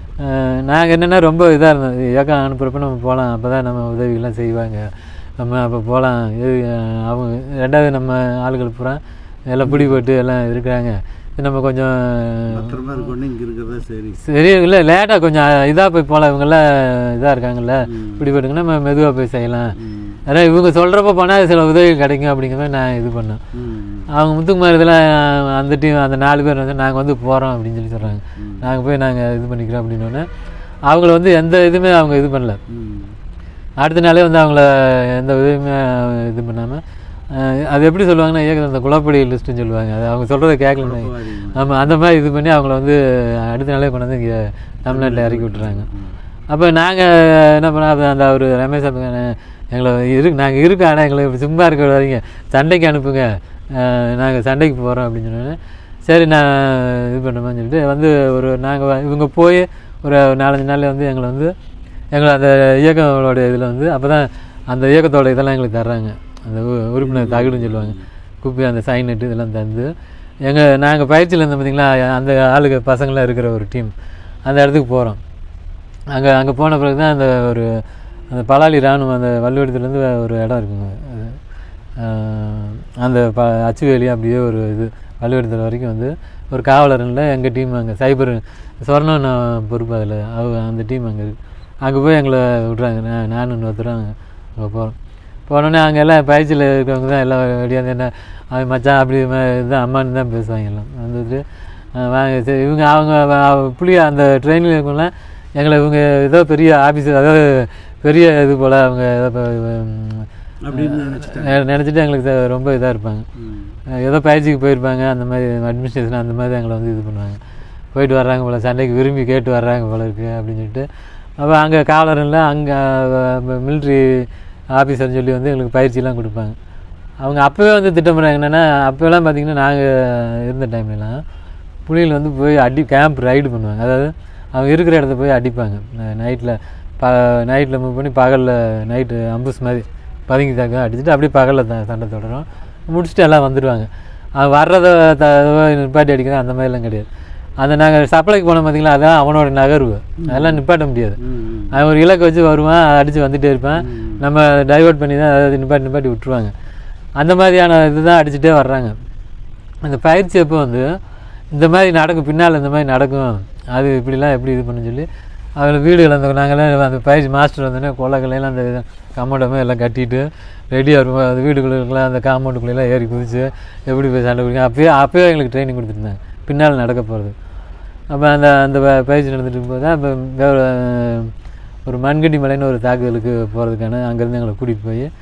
நாங்கள் என்னென்னா ரொம்ப இதாக இருந்தோம் இயக்கம் அனுப்புகிறப்ப நம்ம போகலாம் அப்போ தான் நம்ம உதவிகள்லாம் செய்வாங்க நம்ம அப்போ போகலாம் இது அஹ், அவங்க ரெண்டாவது நம்ம ஆளுகள் பூரா எல்லாம் பிடி போட்டு எல்லாம் இருக்கிறாங்க இது நம்ம கொஞ்சம் பத்திரமா இருக்கணும் இங்க இருக்கிறதா சரி சரி இல்லை லேட்டாக கொஞ்சம் இதாக போய் போகலாம் இவங்கெல்லாம் இதாக இருக்காங்கல்ல பிடி போட்டுங்கன்னா நம்ம மெதுவாக போய் செய்யலாம் ம். அதான் இவங்க சொல்கிறப்ப போனால் சில உதவி கிடைக்கும் அப்படிங்கிற மாதிரி நான் இது பண்ணேன் ம். அவங்க முத்துக்குமார் இதெல்லாம் அந்த டீம் அந்த நாலு பேர் வந்து நாங்கள் வந்து போகிறோம் அப்படின்னு சொல்லி சொல்கிறாங்க நாங்கள் போய் நாங்கள் இது பண்ணிக்கிறோம் அப்படின்னோடனே அவங்கள வந்து எந்த இதுவுமே அவங்க இது பண்ணல ம். அடுத்த நாளே வந்து அவங்கள எந்த உதவியுமே இது பண்ணாமல் அது எப்படி சொல்லுவாங்கன்னா ஏக அந்த குழப்படி லிஸ்ட்டுன்னு சொல்லுவாங்க அது அவங்க சொல்கிறத கேட்கல குழப்பவாதிகள். ஆமாம் அந்த மாதிரி இது பண்ணி அவங்கள வந்து அடுத்த நாளே கொண்டு வந்து இங்கே தமிழ்நாட்டில் இறக்கி விட்டுறாங்க அப்போ நாங்கள் என்ன பண்ணோம் அந்த அவர் ரமேஷ் அப்பா எங்களை இரு நாங்கள் இருக்கோம் ஆனால் எங்களை இப்படி சும்மா இருக்க வரீங்க சண்டைக்கு அனுப்புங்க நாங்கள் சண்டைக்கு போகிறோம் அப்படின்னு சொன்னோன்னே சரி நான் இது பண்ணுறோம்னு சொல்லிட்டு வந்து ஒரு நாங்கள் இவங்க போய் ஒரு நாலஞ்சு நாளில் வந்து எங்களை வந்து எங்களை அந்த இயக்கங்களோட இதில் வந்து அப்போ தான் அந்த இயக்கத்தோட இதெல்லாம் எங்களுக்கு தர்றாங்க அந்த உ- உறுப்பினர் தகுடுன்னு சொல்லுவாங்க குப்பி அந்த சைனட்டு இதெல்லாம் தந்து எங்கள் நாங்கள் பயிற்சியில் இருந்தோம் பார்த்தீங்களா அந்த ஆளுங்க பசங்களாம் இருக்கிற ஒரு டீம் அந்த இடத்துக்கு போகிறோம் அங்கே அங்கே போன பிறகு தான் அந்த ஒரு அந்த பலாலி ராணுவம் அந்த வள்ளுவடத்துலேருந்து ஒரு இடம் இருக்குங்க அது, ஆஹ், அந்த ப அச்சுவேலி அப்படியே ஒரு இது வள்ளுவடத்தில் வரைக்கும் வந்து ஒரு காவலர்ல எங்கள் டீம் அங்கே சைபர் சொர்ணம் நான் பொறுப்பு அதில் அவ அந்த டீம் அங்கே இருக்கு அங்கே போய் எங்களை விட்றாங்க நான் நானும் இன்னொருத்தரும் அங்கே அங்கே போகிறோம் போனோடனே அங்கே எல்லாம் பயிற்சியில் இருக்கிறவங்க தான் எல்லாம் வெளியாந்து என்ன அவன் மச்சான் அப்படி ம- இதுதான் அம்மான்னு தான் பேசுவாங்க எல்லாம் வந்துட்டு அஹ் வாங்க சரி இவங்க அவங்க அவ- புளி அந்த ட்ரெயினில் இருக்கவங்களாம் எங்களை இவங்க ஏதோ பெரிய ஆஃபீஸர் அதாவது பெரிய இது போல் அவங்க ஏதோ இப்ப, உம், அப்படின்னு நினைச்சிட்டேன் நெ- நினைச்சிட்டு எங்களுக்கு தெ- ரொம்ப இதாக இருப்பாங்க ம். அஹ் ஏதோ பயிற்சிக்கு போயிருப்பாங்க அந்த மாதிரி அட்மினிஸ்ட்ரேஷன் அந்த மாதிரி எங்களை வந்து இது பண்ணுவாங்க போயிட்டு வர்றாங்க போல சண்டைக்கு விரும்பி கேட்டு வர்றாங்க போல இருக்கு அப்படின்னு சொல்லிட்டு அப்போ அங்கே காவலரில் அங்கே மிலிட்ரி ஆஃபீஸர்னு சொல்லி வந்து எங்களுக்கு பயிற்சிலாம் கொடுப்பாங்க அவங்க அப்போவே வந்து திட்டமிடுறாங்க என்னென்னா அப்போலாம் பார்த்தீங்கன்னா நாங்கள் இருந்த டைம்லலாம் புலிகள் வந்து போய் அடி கேம்ப் ரைடு பண்ணுவாங்க அதாவது அவங்க இருக்கிற இடத்த போய் அடிப்பாங்க நைட்டில் ப நைட்டில் மூவ் பண்ணி பகலில் நைட்டு அம்புஸ் மாதிரி பதுங்கி தாக்க அடிச்சுட்டு அப்படியே பகலில் த சண்டை தொடரும் முடிச்சுட்டு எல்லாம் வந்துடுவாங்க அவன் வர்றதை த நிப்பாட்டி அடிக்கிறது அந்த மாதிரிலாம் கிடையாது அந்த நாங்கள் சப்ளைக்கு போனோம் பார்த்தீங்களா அதான் அவனோட நகர்வு அதெல்லாம் நிப்பாட்ட முடியாது ம், ம். அவன் ஒரு இலக்கை வச்சு வருவான் அடித்து வந்துட்டே இருப்பான் நம்ம டைவர்ட் பண்ணி தான் அதாவது நிப்பாட்டி நிப்பாட்டி விட்டுருவாங்க அந்த மாதிரியான இதுதான் அடிச்சுட்டே வர்றாங்க அந்த பயிற்சி அப்போ வந்து இந்த மாதிரி நடக்கும் பின்னால் இந்த மாதிரி நடக்கும் அது இப்படிலாம் எப்படி இது பண்ணு சொல்லி அதில் வீடுகள் அந்த நாங்களாம் அந்த பயிற்சி மாஸ்டர் வந்தோடனே கொள்ளக்கலையெல்லாம் அந்த கம்மோடமே எல்லாம் கட்டிட்டு ரெடியாக இருக்கும் அந்த வீடுகளுக்கெல்லாம் அந்த காம்பவுண்டுக்குள்ளெல்லாம் ஏறி குதிச்சு எப்படி போய் சண்டை பிடிக்கும் அப்பயே அப்பயே எங்களுக்கு ட்ரைனிங் கொடுத்துருந்தாங்க பின்னால் நடக்க போகிறது அப்போ அந்த அந்த ப- பயிற்சி நடந்துட்டு இருக்கும்போது தான் இப்போ வேற ஒரு மண்கட்டி மலைன்னு ஒரு தாக்குதலுக்கு போகிறதுக்கான அங்கேருந்து எங்களை கூட்டிகிட்டு போய்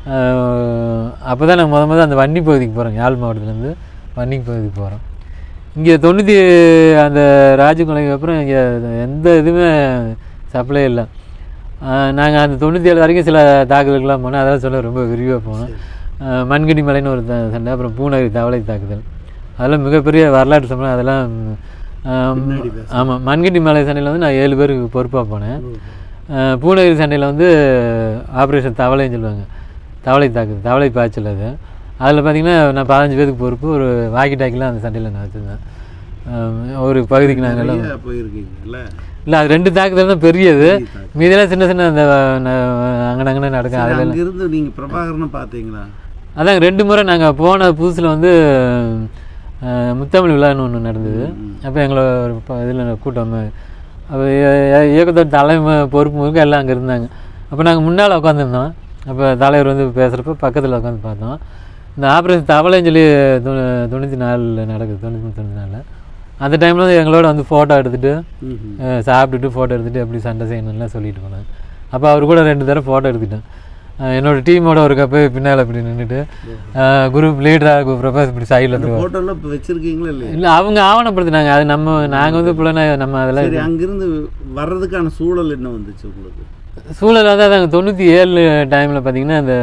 அப்போ தான் நான் முத முத அந்த வன்னி பகுதிக்கு போகிறோம் யாழ் மாவட்டத்துலேருந்து வன்னி பகுதிக்கு போகிறோம் இங்கே தொண்ணூற்றி அந்த ராஜகுலைக்கு அப்புறம் இங்கே எந்த இதுவுமே சப்ளை இல்லை நாங்கள் அந்த தொண்ணூற்றி ஏழு வரைக்கும் சில தாக்குதலுக்கெல்லாம் போனோம் அதெல்லாம் சொல்ல ரொம்ப விரிவாக போனோம் அஹ் மண்கடி மலைன்னு ஒரு த- சண்டை அப்புறம் பூநகரி தவளை தாக்குதல் அதெல்லாம் மிகப்பெரிய வரலாற்று சம்பளம் அதெல்லாம் பின்னாடி பேச. ஆமாம் மண்கட்டி மலை சண்டையில் வந்து நான் ஏழு பேருக்கு பொறுப்பாக போனேன் அஹ் பூநகரி சண்டையில் வந்து ஆப்ரேஷன் தவளைன்னு சொல்லுவாங்க தவளை தாக்குது தவளை பாய்ச்சல் அது அதில் பார்த்தீங்கன்னா நான் பதினஞ்சு பேருக்கு பொறுப்பு ஒரு வாக்கி டாக்கிலாம் அந்த சண்டையில் நான் வச்சுருந்தேன் அஹ் ஒரு பகுதிக்கு நாங்கள் எல்லாம் நிறைய போயிருக்கீங்கல்ல இல்லை அது ரெண்டு தாக்குதல் தான் பெரியது மீதெல்லாம் சின்ன சின்ன அந்த அங்கன அங்கன நடக்கும் அதில் அங்கிருந்து நீங்க பிரபாகரனை பார்த்தீங்களா அதாங்க ரெண்டு முறை நாங்கள் போன புதுசில் வந்து அஹ், முத்தமிழ் விழான்னு ஒன்று நடந்தது அப்போ எங்களை ஒரு இதில் கூட்டம் அப்போ இயக்கத்தோட தலைமை பொறுப்பு முழுக்க எல்லாம் அங்கே இருந்தாங்க அப்போ நாங்கள் முன்னால் உட்காந்துருந்தோம் அப்போ தலைவர் வந்து பேசுகிறப்ப பக்கத்தில் உட்காந்து பார்த்தோம் இந்த ஆப்ரேஷன் தவளைன்னு சொல்லி தொண்ணூ தொண்ணூற்றி நாலில் நடக்குது தொண்ணூற்றி தொண்ணூற்றி நாலில் அந்த டைமில் வந்து எங்களோட வந்து ஃபோட்டோ எடுத்துகிட்டு ம்ஹும். அஹ் சாப்பிட்டுட்டு ஃபோட்டோ எடுத்துகிட்டு எப்படி சண்டை செய்யணும்லாம் சொல்லிட்டு போனாங்க அப்போ அவர் கூட ரெண்டு தடவை ஃபோட்டோ எடுத்துட்டேன் அஹ் என்னோட டீமோட ஒரு கப்பு பின்னால் இப்படி நின்றுட்டு குரூப் லீடராக பிரபாஸ் இப்படி சைடில் அந்த இருந்து போட்டோல இப்ப வச்சிருக்கீங்களா இல்லையா இல்லை அவங்க ஆவணப்படுத்தினாங்க அது நம்ம நாங்கள் வந்து புலனா நம்ம அதெல்லாம் சரி அங்கிருந்து வர்றதுக்கான சூழல் என்ன வந்துச்சு உங்களுக்கு சூழல் வந்து அதாங்க தொண்ணூற்றி ஏழு டைமில் பார்த்தீங்கன்னா அந்த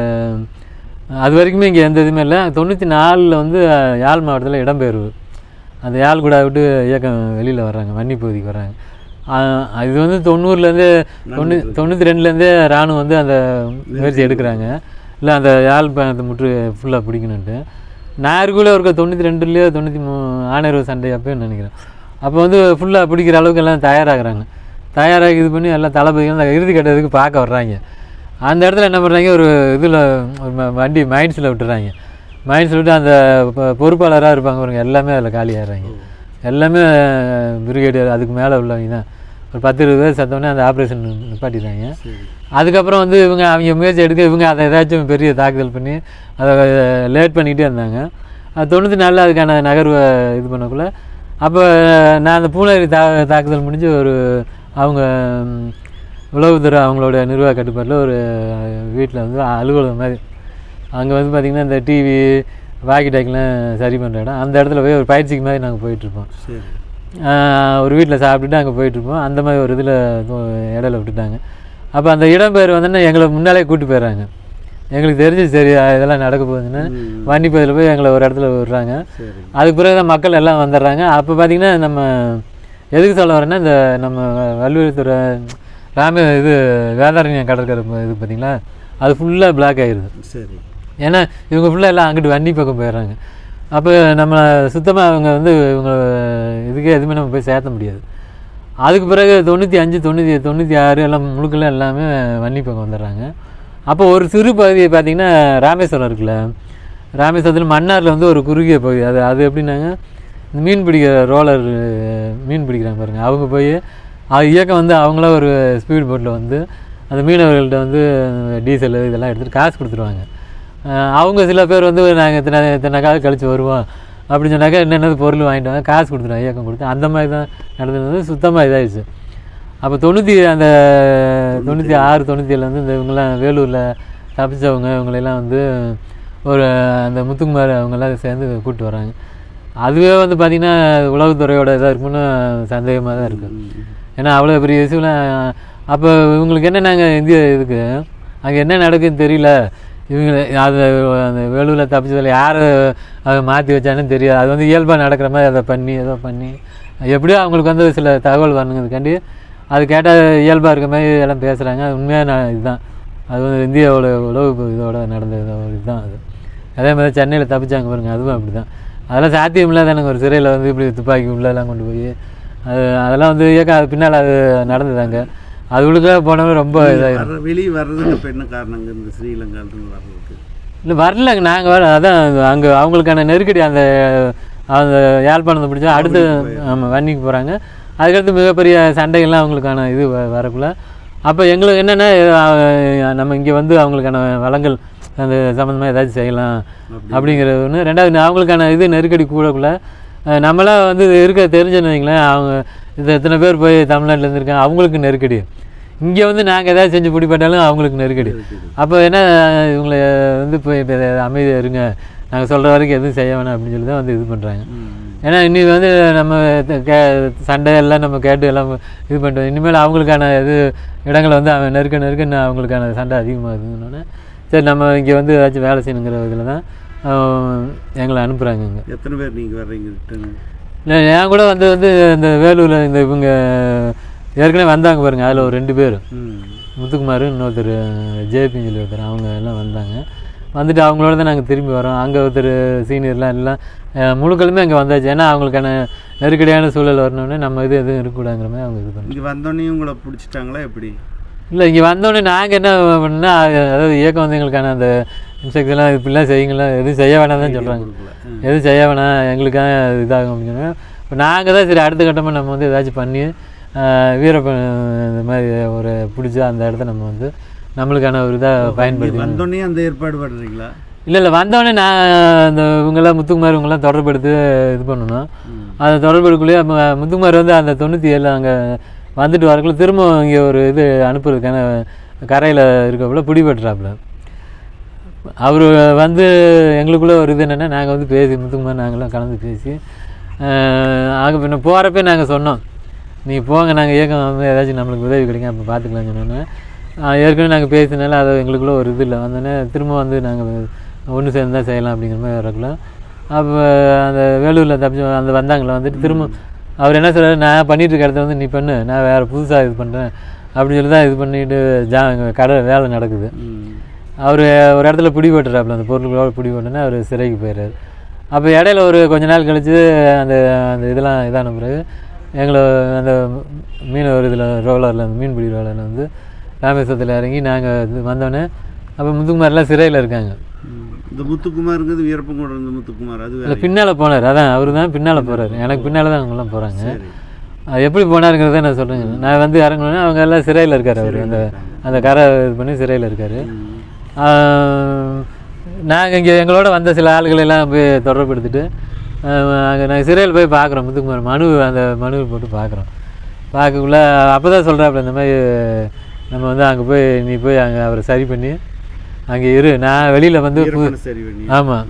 அது வரைக்குமே இங்கே எந்த இதுவுமே இல்லை தொண்ணூற்றி நாலில் வந்து அஹ், யாழ் மாவட்டத்தில் இடம்பெயர்வு அந்த யாழ் கூட விட்டு இயக்கம் வெளியில் வர்றாங்க வன்னி பகுதிக்கு வர்றாங்க அஹ், இது வந்து தொண்ணூறுலேருந்து தொண்ணூ தொண்ணூற்றி ரெண்டுலேருந்தே ராணுவம் வந்து அந்த முயற்சி எடுக்கிறாங்க இல்லை அந்த யாழ் பயணத்தை முற்று ஃபுல்லாக பிடிக்கணுன்ட்டு நாயருக்குள்ளே இருக்க தொண்ணூற்றி ரெண்டுலேயோ தொண்ணூற்றி மூ ஆணையர் சண்டை அப்போன்னு நினைக்கிறேன் அப்போ வந்து ஃபுல்லாக பிடிக்கிற அளவுக்கு எல்லாம் தயாராகிறாங்க தயாராகி இது பண்ணி எல்லாம் தளபதிகள் அந்த இறுதி கட்டத்துக்கு பார்க்க வர்றாங்க அந்த இடத்துல என்ன பண்ணுறாங்க ஒரு இதில் ஒரு ம- வண்டி மைண்ட்ஸில் விட்டுறாங்க மைண்ட்ஸில் விட்டு அந்த பொ- பொறுப்பாளராக இருப்பாங்க பாருங்க எல்லாமே அதில் காலியாகிறாங்க எல்லாமே பிரிகேடியர் அதுக்கு மேலே உள்ளவங்க தான் ஒரு பத்து இருபது பேர் சத்தோடனே அந்த ஆப்ரேஷன் நிப்பாட்டிடுறாங்க அதுக்கப்புறம் வந்து இவங்க அவங்க முயற்சி எடுக்க இவங்க அதை ஏதாச்சும் பெரிய தாக்குதல் பண்ணி அதை லேட் பண்ணிகிட்டே இருந்தாங்க அது தொண்ணூற்றி நாலில் அதுக்கான நகர்வை இது பண்ணக்குள்ள அப்போ நான் அந்த பூனேரி தா தாக்குதல் முடிஞ்சு ஒரு அவங்க ம், உளவுத்துறை அவங்களோட நிர்வாக கட்டுப்பாட்டில் ஒரு வீட்டில் வந்து அலுவலகம் மாதிரி அங்கே வந்து பார்த்திங்கன்னா இந்த டிவி வாக்கி டாக்கிலாம் சரி பண்ணுற இடம் அந்த இடத்துல போய் ஒரு பயிற்சிக்கு மாதிரி நாங்கள் போயிட்டுருப்போம் சரி ஆஹ் ஒரு வீட்டில் சாப்பிட்டுட்டு அங்கே போயிட்டுருப்போம் அந்த மாதிரி ஒரு இதில் இடையில விட்டுட்டாங்க அப்போ அந்த இடம்பெயர் வந்தோன்னா எங்களை முன்னாலே கூட்டி போயிடுறாங்க எங்களுக்கு தெரிஞ்சு சரி அஹ் இதெல்லாம் நடக்க போகுதுன்னு வண்டி பகுதியில் போய் எங்களை ஒரு இடத்துல விடுறாங்க சரி அதுக்கு பிறகு தான் மக்கள் எல்லாம் வந்துடுறாங்க அப்போ பார்த்தீங்கன்னா நம்ம எதுக்கு சொல்ல வரேன்னா இந்த நம்ம வல்லுவத்துறை ராம இது வேதாரண்யம் கடற்கரை இது பார்த்தீங்களா அது ஃபுல்லாக பிளாக் ஆகிடுது சரி ஏன்னா இவங்க ஃபுல்லாக எல்லாம் அங்கிட்டு வண்டி பக்கம் போயிடுறாங்க அப்போ நம்ம சுத்தமாக அவங்க வந்து இவங்க இதுக்கே எதுவுமே நம்ம போய் சேர்த்த முடியாது அதுக்கு பிறகு தொண்ணூற்றி அஞ்சு தொண்ணூற்றி தொண்ணூற்றி ஆறு எல்லாம் முழுக்கெல்லாம் எல்லாமே வன்னி பக்கம் வந்துடுறாங்க அப்போ ஒரு சிறு பகுதியை பார்த்தீங்கன்னா ராமேஸ்வரம் இருக்குல்ல ராமேஸ்வரத்தில் மன்னாரில் வந்து ஒரு குறுகிய பகுதி அது அது எப்படின்னாங்க இந்த மீன் பிடிக்கிற ரோலர் மீன் பிடிக்கிறாங்க பாருங்க அவங்க போய் அது இயக்கம் வந்து அவங்கள ஒரு ஸ்பீட் போட்டில் வந்து அந்த மீனவர்கள்ட்ட வந்து டீசல் இதெல்லாம் எடுத்துகிட்டு காசு கொடுத்துருவாங்க அஹ் அவங்க சில பேர் வந்து நாங்கள் இத்தனை இத்தனை கால கழித்து வருவோம் அப்படின்னு சொன்னாக்கா என்னென்ன பொருள் வாங்கிட்டு வாங்க காசு கொடுத்துருவாங்க இயக்கம் கொடுத்து அந்த மாதிரி தான் நடந்தது சுத்தமாக இதாகிடுச்சு அப்போ தொண்ணூற்றி அந்த தொண்ணூற்றி ஆறு தொண்ணூற்றி ஏழில் வந்து இந்த இவங்கெல்லாம் வேலூரில் தப்பிச்சவங்க இவங்களெல்லாம் வந்து ஒரு அந்த முத்துக்குமார் அவங்கெல்லாம் சேர்ந்து கூப்பிட்டு வராங்க அதுவே வந்து பார்த்திங்கன்னா உளவுத்துறையோட இதாக இருக்கும்னு சந்தேகமாக தான் இருக்குது ஏன்னா அவ்வளோ பெரிய விஷயம்லாம் அப்போ இவங்களுக்கு என்ன நாங்கள் இந்திய இதுக்கு அங்கே என்ன நடக்குதுன்னு தெரியல இவங்க அது அந்த வேலூரில் தப்பிச்சதில் யார் அதை மாற்றி வச்சானு தெரியாது அது வந்து இயல்பாக நடக்கிற மாதிரி அதை பண்ணி ஏதோ பண்ணி எப்படியோ அவங்களுக்கு வந்து சில தகவல் வரணுங்கிறதுக்காண்டி அது கேட்டால் இயல்பாக இருக்க மாதிரி எல்லாம் பேசுகிறாங்க அது உண்மையாக நான் இதுதான் அது வந்து இந்தியாவோட உளவு இதோட நடந்த இது ஒரு இதுதான் அது அதே மாதிரி சென்னையில் தப்பிச்சாங்க பாருங்க அதுவும் அப்படி தான் அதெல்லாம் சாத்தியம் இல்லாத எனக்கு ஒரு சிறையில் வந்து இப்படி துப்பாக்கி உள்ளெல்லாம் கொண்டு போய் அது அதெல்லாம் வந்து இயக்கம் அது பின்னால் அது நடந்ததாங்க அது உள்ளுக்குள்ள போனவங்க ரொம்ப இதாகிடும் வர்ற வெளியே வர்றதுக்கு இப்போ என்ன காரணங்க இந்த ஸ்ரீலங்காவிலிருந்து வர்றதுக்கு இல்லை வரலங்க நாங்கள் வர அதான் அங்கே அவங்களுக்கான நெருக்கடி அந்த அந்த யாழ்ப்பாணத்தை பிடிச்சா அடுத்து ஆமாம் வன்னிக்கு போகிறாங்க அதுக்கடுத்து மிகப்பெரிய சண்டைகள்லாம் அவங்களுக்கான இது வ- வரக்குள்ள அப்போ எங்களுக்கு என்னென்னா நம்ம இங்கே வந்து அவங்களுக்கான வளங்கள் அந்த சம்மந்தமாக ஏதாச்சும் செய்யலாம் அப்படிங்கிறது ஒன்று ரெண்டாவது அவங்களுக்கான இது நெருக்கடி கூடக்குள்ள அஹ், நம்மளாம் வந்து இருக்க தெரிஞ்சுன்னு வைங்களேன் அவங்க இது எத்தனை பேர் போய் தமிழ்நாட்டில் இருந்திருக்காங்க அவங்களுக்கு நெருக்கடி இங்கே வந்து நாங்கள் ஏதாவது செஞ்சு பிடிப்பட்டாலும் அவங்களுக்கு நெருக்கடி அப்போ என்ன இவங்களை வந்து இப்போ இப்போ அமைதியாக இருங்க நாங்கள் சொல்கிற வரைக்கும் எதுவும் செய்ய வேணாம் அப்படின்னு சொல்லி தான் வந்து இது பண்ணுறாங்க ஏன்னா இன்னைக்கு வந்து நம்ம த- கே சண்டை எல்லாம் நம்ம கேட்டு எல்லாம் இது பண்ணிட்டோம் இனிமேல் அவங்களுக்கான இது இடங்களை வந்து அவன் நெருக்க நெருக்க இன்னும் அவங்களுக்கான சண்டை அதிகமாகுதுன்னொன்னே சரி நம்ம இங்கே வந்து ஏதாச்சும் வேலை செய்யணுங்கிற இதில் தான் ஆஹ், எங்களை அனுப்புகிறாங்க இங்கே எத்தனை பேர் நீங்கள் வர்றீங்க ரிட்டர்னு இல்லை என் கூட வந்து வந்து இந்த வேலூரில் இந்த இவங்க ஏற்கனவே வந்தாங்க பாருங்க அதில் ஒரு ரெண்டு பேர் ம் முத்துக்குமார் இன்னொருத்தர் ஜேபின்னு சொல்லி ஒருத்தர் அவங்க எல்லாம் வந்தாங்க வந்துட்டு அவங்களோட தான் நாங்கள் திரும்பி வரோம் அங்கே ஒருத்தர் சீனியர்லாம் எல்லாம் அஹ், முழுக்களுமே அங்கே வந்தாச்சு ஏன்னா அவங்களுக்கான நெருக்கடியான சூழல் வரணுன்னே நம்ம இது எதுவும் இருக்கக்கூடாதுங்கிற மாதிரி அவங்க இது பண்ணி இங்கே வந்தோடனே உங்களை பிடிச்சிட்டாங்களா எப்படி இல்லை இங்கே வந்தோடனே நாங்கள் என்ன பண்ணா அதாவது இயக்கம் வந்து எங்களுக்கான அந்த இன்ஸ்ட்ரக்ஷன்லாம் இப்படிலாம் செய்யுங்களா எதுவும் செய்ய வேணாம் தான் சொல்கிறாங்க கொடுக்கல ம். எதுவும் செய்ய வேணாம் எங்களுக்காக இதாகும் அப்படின்னு இப்போ நாங்கள் தான் சரி அடுத்த கட்டமாக நம்ம வந்து ஏதாச்சும் பண்ணி ஆஹ், வீரப்பன் இந்த மாதிரி ஒரு பிடிச்ச அந்த இடத்த நம்ம வந்து நம்மளுக்கான ஒரு இதாக இங்க பயன்படுத்தி வந்தோடனே அந்த ஏற்பாடு பண்ணுறீங்களா இல்லை இல்லை வந்தோடனே நான் இந்த இவங்கெல்லாம் முத்துக்குமார் இவங்கெல்லாம் தொடர்பு எடுத்து இது பண்ணணும் ம். அந்த தொடர்பு எடுக்கலையே அப்போ முத்துக்குமார் வந்து அந்த தொண்ணூற்றி ஏழு அங்கே வந்துட்டு வரக்குள்ள திரும்ப இங்கே ஒரு இது அனுப்புறதுக்கான கரையில் இருக்கக்குள்ள பிடிபட்டுறாப்புல அவர் வந்து எங்களுக்குள்ள ஒரு இது என்னென்னா நாங்கள் வந்து பேசி முத்துக்குமார் நாங்களாம் கலந்து பேசி ஆஹ், ஆக பின்ன போகிறப்பே நாங்கள் சொன்னோம் நீங்கள் போங்க நாங்கள் இயக்கம் வந்து ஏதாச்சும் நம்மளுக்கு உதவி கிடைக்கும் அப்போ பார்த்துக்கலாம் சொன்னோன்னே ஆஹ், ஏற்கனவே நாங்கள் பேசினால அது எங்களுக்குள்ள ஒரு இது இல்லை வந்தோடனே திரும்ப வந்து நாங்கள் ஒன்று சேர்ந்து தான் செய்யலாம் அப்படிங்கிற மாதிரி வரக்குள்ள அப்போ அந்த வேலூரில் தப்பிச்சு அந்த வந்தாங்களே வந்துட்டு திரும்ப அவர் என்ன சொல்றாரு நான் பண்ணிட்டு இருக்க இடத்த வந்து நீ பண்ணு நான் வேறு புதுசாக இது பண்ணுறேன் அப்படின்னு சொல்லி தான் இது பண்ணிட்டு ஜா கடை வேலை நடக்குது ம். அவர் ஒரு இடத்துல பிடிபட்டுறாப்புல அந்த பொருட்களோட பிடிபட்டுனா அவர் சிறைக்கு போயிடுறாரு அப்போ இடையில ஒரு கொஞ்ச நாள் கழிச்சு அந்த அந்த இதெல்லாம் இதான பிறகு எங்களை அந்த மீனவர் இதில் ரோலரில் அந்த மீன்பிடி ரோலரில் வந்து ராமேஸ்வரத்தில் இறங்கி நாங்கள் இது வந்தோடனே அப்போ முத்துக்குமார்லாம் சிறையில் இருக்காங்க ம். இந்த முத்துக்குமாருங்கிறது வீரப்பங்கோட இருந்த முத்துக்குமார் அது இல்லை வேற பின்னால் போனார் அதான் அவர் தான் பின்னால் போகிறாரு எனக்கு பின்னால் தான் அவங்கெல்லாம் போகிறாங்க சரி அது எப்படி போனாருங்கிறத நான் சொல்கிறேங்க நான் வந்து இறங்கணுன்னே அவங்க எல்லாம் சிறையில் இருக்கார் அவர் அந்த அந்த கரை இது பண்ணி சிறையில் இருக்கார் ம். நாங்கள் இங்கே எங்களோட வந்த சில ஆளுகளை எல்லாம் போய் தொடர்பு எடுத்துட்டு அங்கே நாங்கள் சிறையில் போய் பார்க்குறோம் முத்துக்குமார் மனு அந்த மனு போட்டு பார்க்குறோம் பார்க்கக்குள்ள அப்போ தான் சொல்கிறாப்புல இந்த மாதிரி நம்ம வந்து அங்கே போய் நீ போய் அங்கே அவரை சரி பண்ணி அங்கே இரு நான் வெளியில் வந்து பு- வீரப்பனை சரி பண்ணி ஆமாம்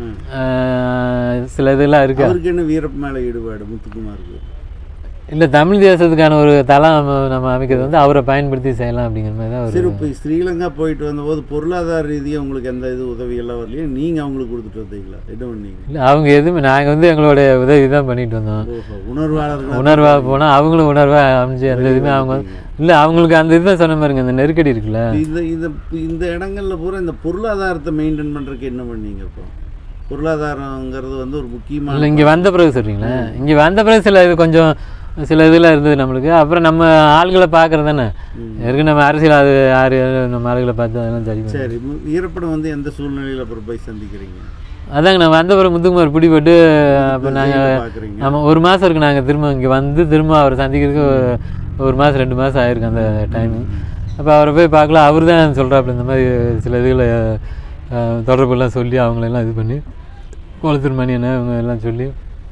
சில இதெல்லாம் இருக்கு அவருக்கு என்ன வீரப்ப மேல ஈடுபாடு முத்துக்குமாருக்கு இல்லை தமிழ் தேசத்துக்கான ஒரு தளம் நம்ம நம்ம அமைக்கிறது வந்து அவரை பயன்படுத்தி செய்யலாம் அப்படிங்கிற மாதிரி தான் சரி ஒரு இப்போ ஸ்ரீலங்கா போயிட்டு வந்தபோது பொருளாதார ரீதியாக உங்களுக்கு எந்த இது உதவி எல்லாம் வரலையே நீங்க அவங்களுக்கு கொடுத்துட்டு வந்தீங்களா என்ன பண்ணீங்க இல்லை அவங்க எதுவுமே நாங்கள் வந்து எங்களுடைய உதவி தான் பண்ணிட்டு வந்தோம் ஓஹோ உணர்வாளர்கள் உணர்வாக போனால் அவங்களும் உணர்வாக அமைஞ்சு அந்த இதுவுமே அவங்க இல்லை அவங்களுக்கு அந்த இதுதான் சொன்ன மாதிரிங்க அந்த நெருக்கடி இருக்குல்ல இந்த இந்த இந்த இடங்கள்ல பூரா இந்த பொருளாதாரத்தை மெயின்டைன் பண்றதுக்கு என்ன பண்ணீங்க இப்போ பொருளாதாரங்கிறது வந்து ஒரு முக்கியமான இல்லை இங்கே வந்த பிறகு சொல்கிறீங்களா இங்கே வந்த பிறகு சில இது கொஞ்சம் சில இதெல்லாம் இருந்தது நம்மளுக்கு அப்புறம் நம்ம ஆளுகளை பார்க்குறது தானே ஏற்கனவே நம்ம அரசியல் அது யார் நம்ம ஆளுகளை பார்த்து அதெல்லாம் சரி பண்ணி சரி மு- வீரப்படம் வந்து எந்த சூழ்நிலையில அப்புறம் போய் சந்திக்கிறீங்க அதாங்க நான் வந்த பிறகு முத்துக்குமார் பிடிபட்டு அப்போ நாங்கள் ஜெயில பாக்குறீங்க ஆமாம் ஒரு மாதம் இருக்கு நாங்கள் திரும்ப இங்கே வந்து திரும்ப அவரை சந்திக்கிறதுக்கு ஒரு- ஒரு மாதம் ரெண்டு மாதம் ஆயிருக்கு அந்த டைமு அப்போ அவரை போய் பார்க்கல அவர் தான் சொல்கிறாப்புல இந்த மாதிரி சில இதுகளை அஹ், தொடர்பெல்லாம் சொல்லி அவங்களெல்லாம் இது பண்ணி குளத்தூர் மணி என்ன இவங்க எல்லாம் சொல்லி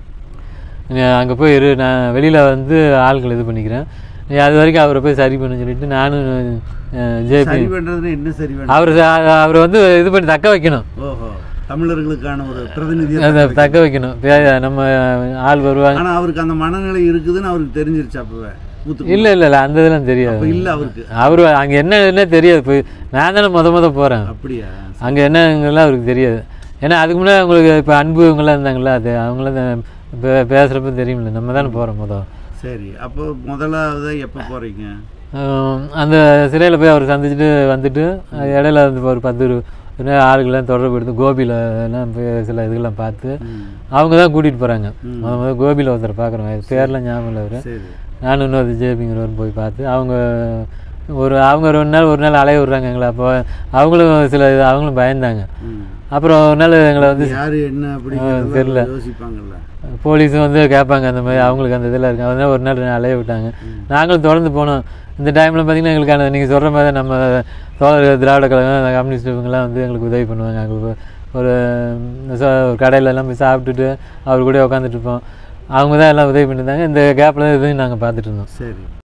அங்கே போய் இரு நான் வெளியில் வந்து ஆட்கள் இது பண்ணிக்கிறேன் நீ அது வரைக்கும் அவரை போய் சரி பண்ண சொல்லிட்டு நானும் ஜேபி சரி பண்றதுன்னா என்ன சரி பண்ண அவர் அவரை வந்து இது பண்ணி தக்க வைக்கணும் ஓஹோ தமிழர்களுக்கான ஒரு பிரதிநிதி அதை தக்க வைக்கணும் பே- நம்ம ஆள் வருவாங்க ஆனா அவருக்கு அந்த மனநிலை இருக்குதுன்னு அவருக்கு தெரிஞ்சிருச்சு அப்பவே முத்து இல்லை இல்லை இல்லை அந்த இதெல்லாம் தெரியாது அப்ப இல்ல அவருக்கு அவர் அங்கே என்னன்னே தெரியாது போய் நான் தானே முத முத போகிறேன் அப்படியா அங்கே என்னங்கெல்லாம் அவருக்கு தெரியாது ஏன்னா அதுக்கு முன்னாடி உங்களுக்கு இப்போ அன்பு இவங்கெல்லாம் இருந்தாங்களா அது அவங்களாம் பே பேசுகிறப்ப தெரியுமில்ல நம்ம தானே போகிறோம் மொதல் சரி அப்போ முதலாவது எப்ப போறீங்க அந்த சிறையில் போய் அவர் சந்திச்சுட்டு வந்துட்டு அது இடையில வந்து ஒரு பத்து இரு- இன்னும் ஆளுகள்லாம் தொடர்பு எடுத்து கோபியில் எல்லாம் போய் சில இதுகள்லாம் பார்த்து ம். அவங்க தான் கூட்டிகிட்டு போகிறாங்க முத முதல்ல கோபியில் ஒருத்தர் பார்க்குறோம் பேர்லாம் ஞாபகம் இல்லை அவர் சரி நானும் இன்னொரு ஜேபிங்கிறவர் போய் பார்த்து அவங்க ஒரு அவங்க ரெண்டு நாள் ஒரு நாள் அலைய விட்றாங்க எங்களை அப்போ அவங்களும் சில இது அவங்களும் பயந்தாங்க ம். அப்புறம் ஒரு நாள் எங்களை வந்து யாரு என்ன அப்படி தெரியல. யோசிப்பாங்கல்ல போலீஸும் வந்து கேட்பாங்க அந்த மாதிரி அவங்களுக்கு அந்த இதெல்லாம் இருக்கு அதனால ஒரு நாள் அலைய விட்டாங்க நாங்களும் தொடர்ந்து போனோம் இந்த டைமில் பார்த்தீங்கன்னா எங்களுக்கான நீங்கள் சொல்கிற மாதிரி தான் நம்ம தோழர் திராவிட கழகம் கம்யூனிஸ்ட் இவங்கெல்லாம் வந்து எங்களுக்கு உதவி பண்ணுவாங்க அங்கே ஒரு- ஒரு ச- ஒரு கடையில எல்லாம் போய் சாப்பிட்டுட்டு அவர் கூட உட்காந்துட்டு இருப்போம் அவங்க தான் எல்லாம் உதவி பண்ணியிருந்தாங்க இந்த கேப்பில் இதையும் நாங்கள் பார்த்துட்டு இருந்தோம் சரி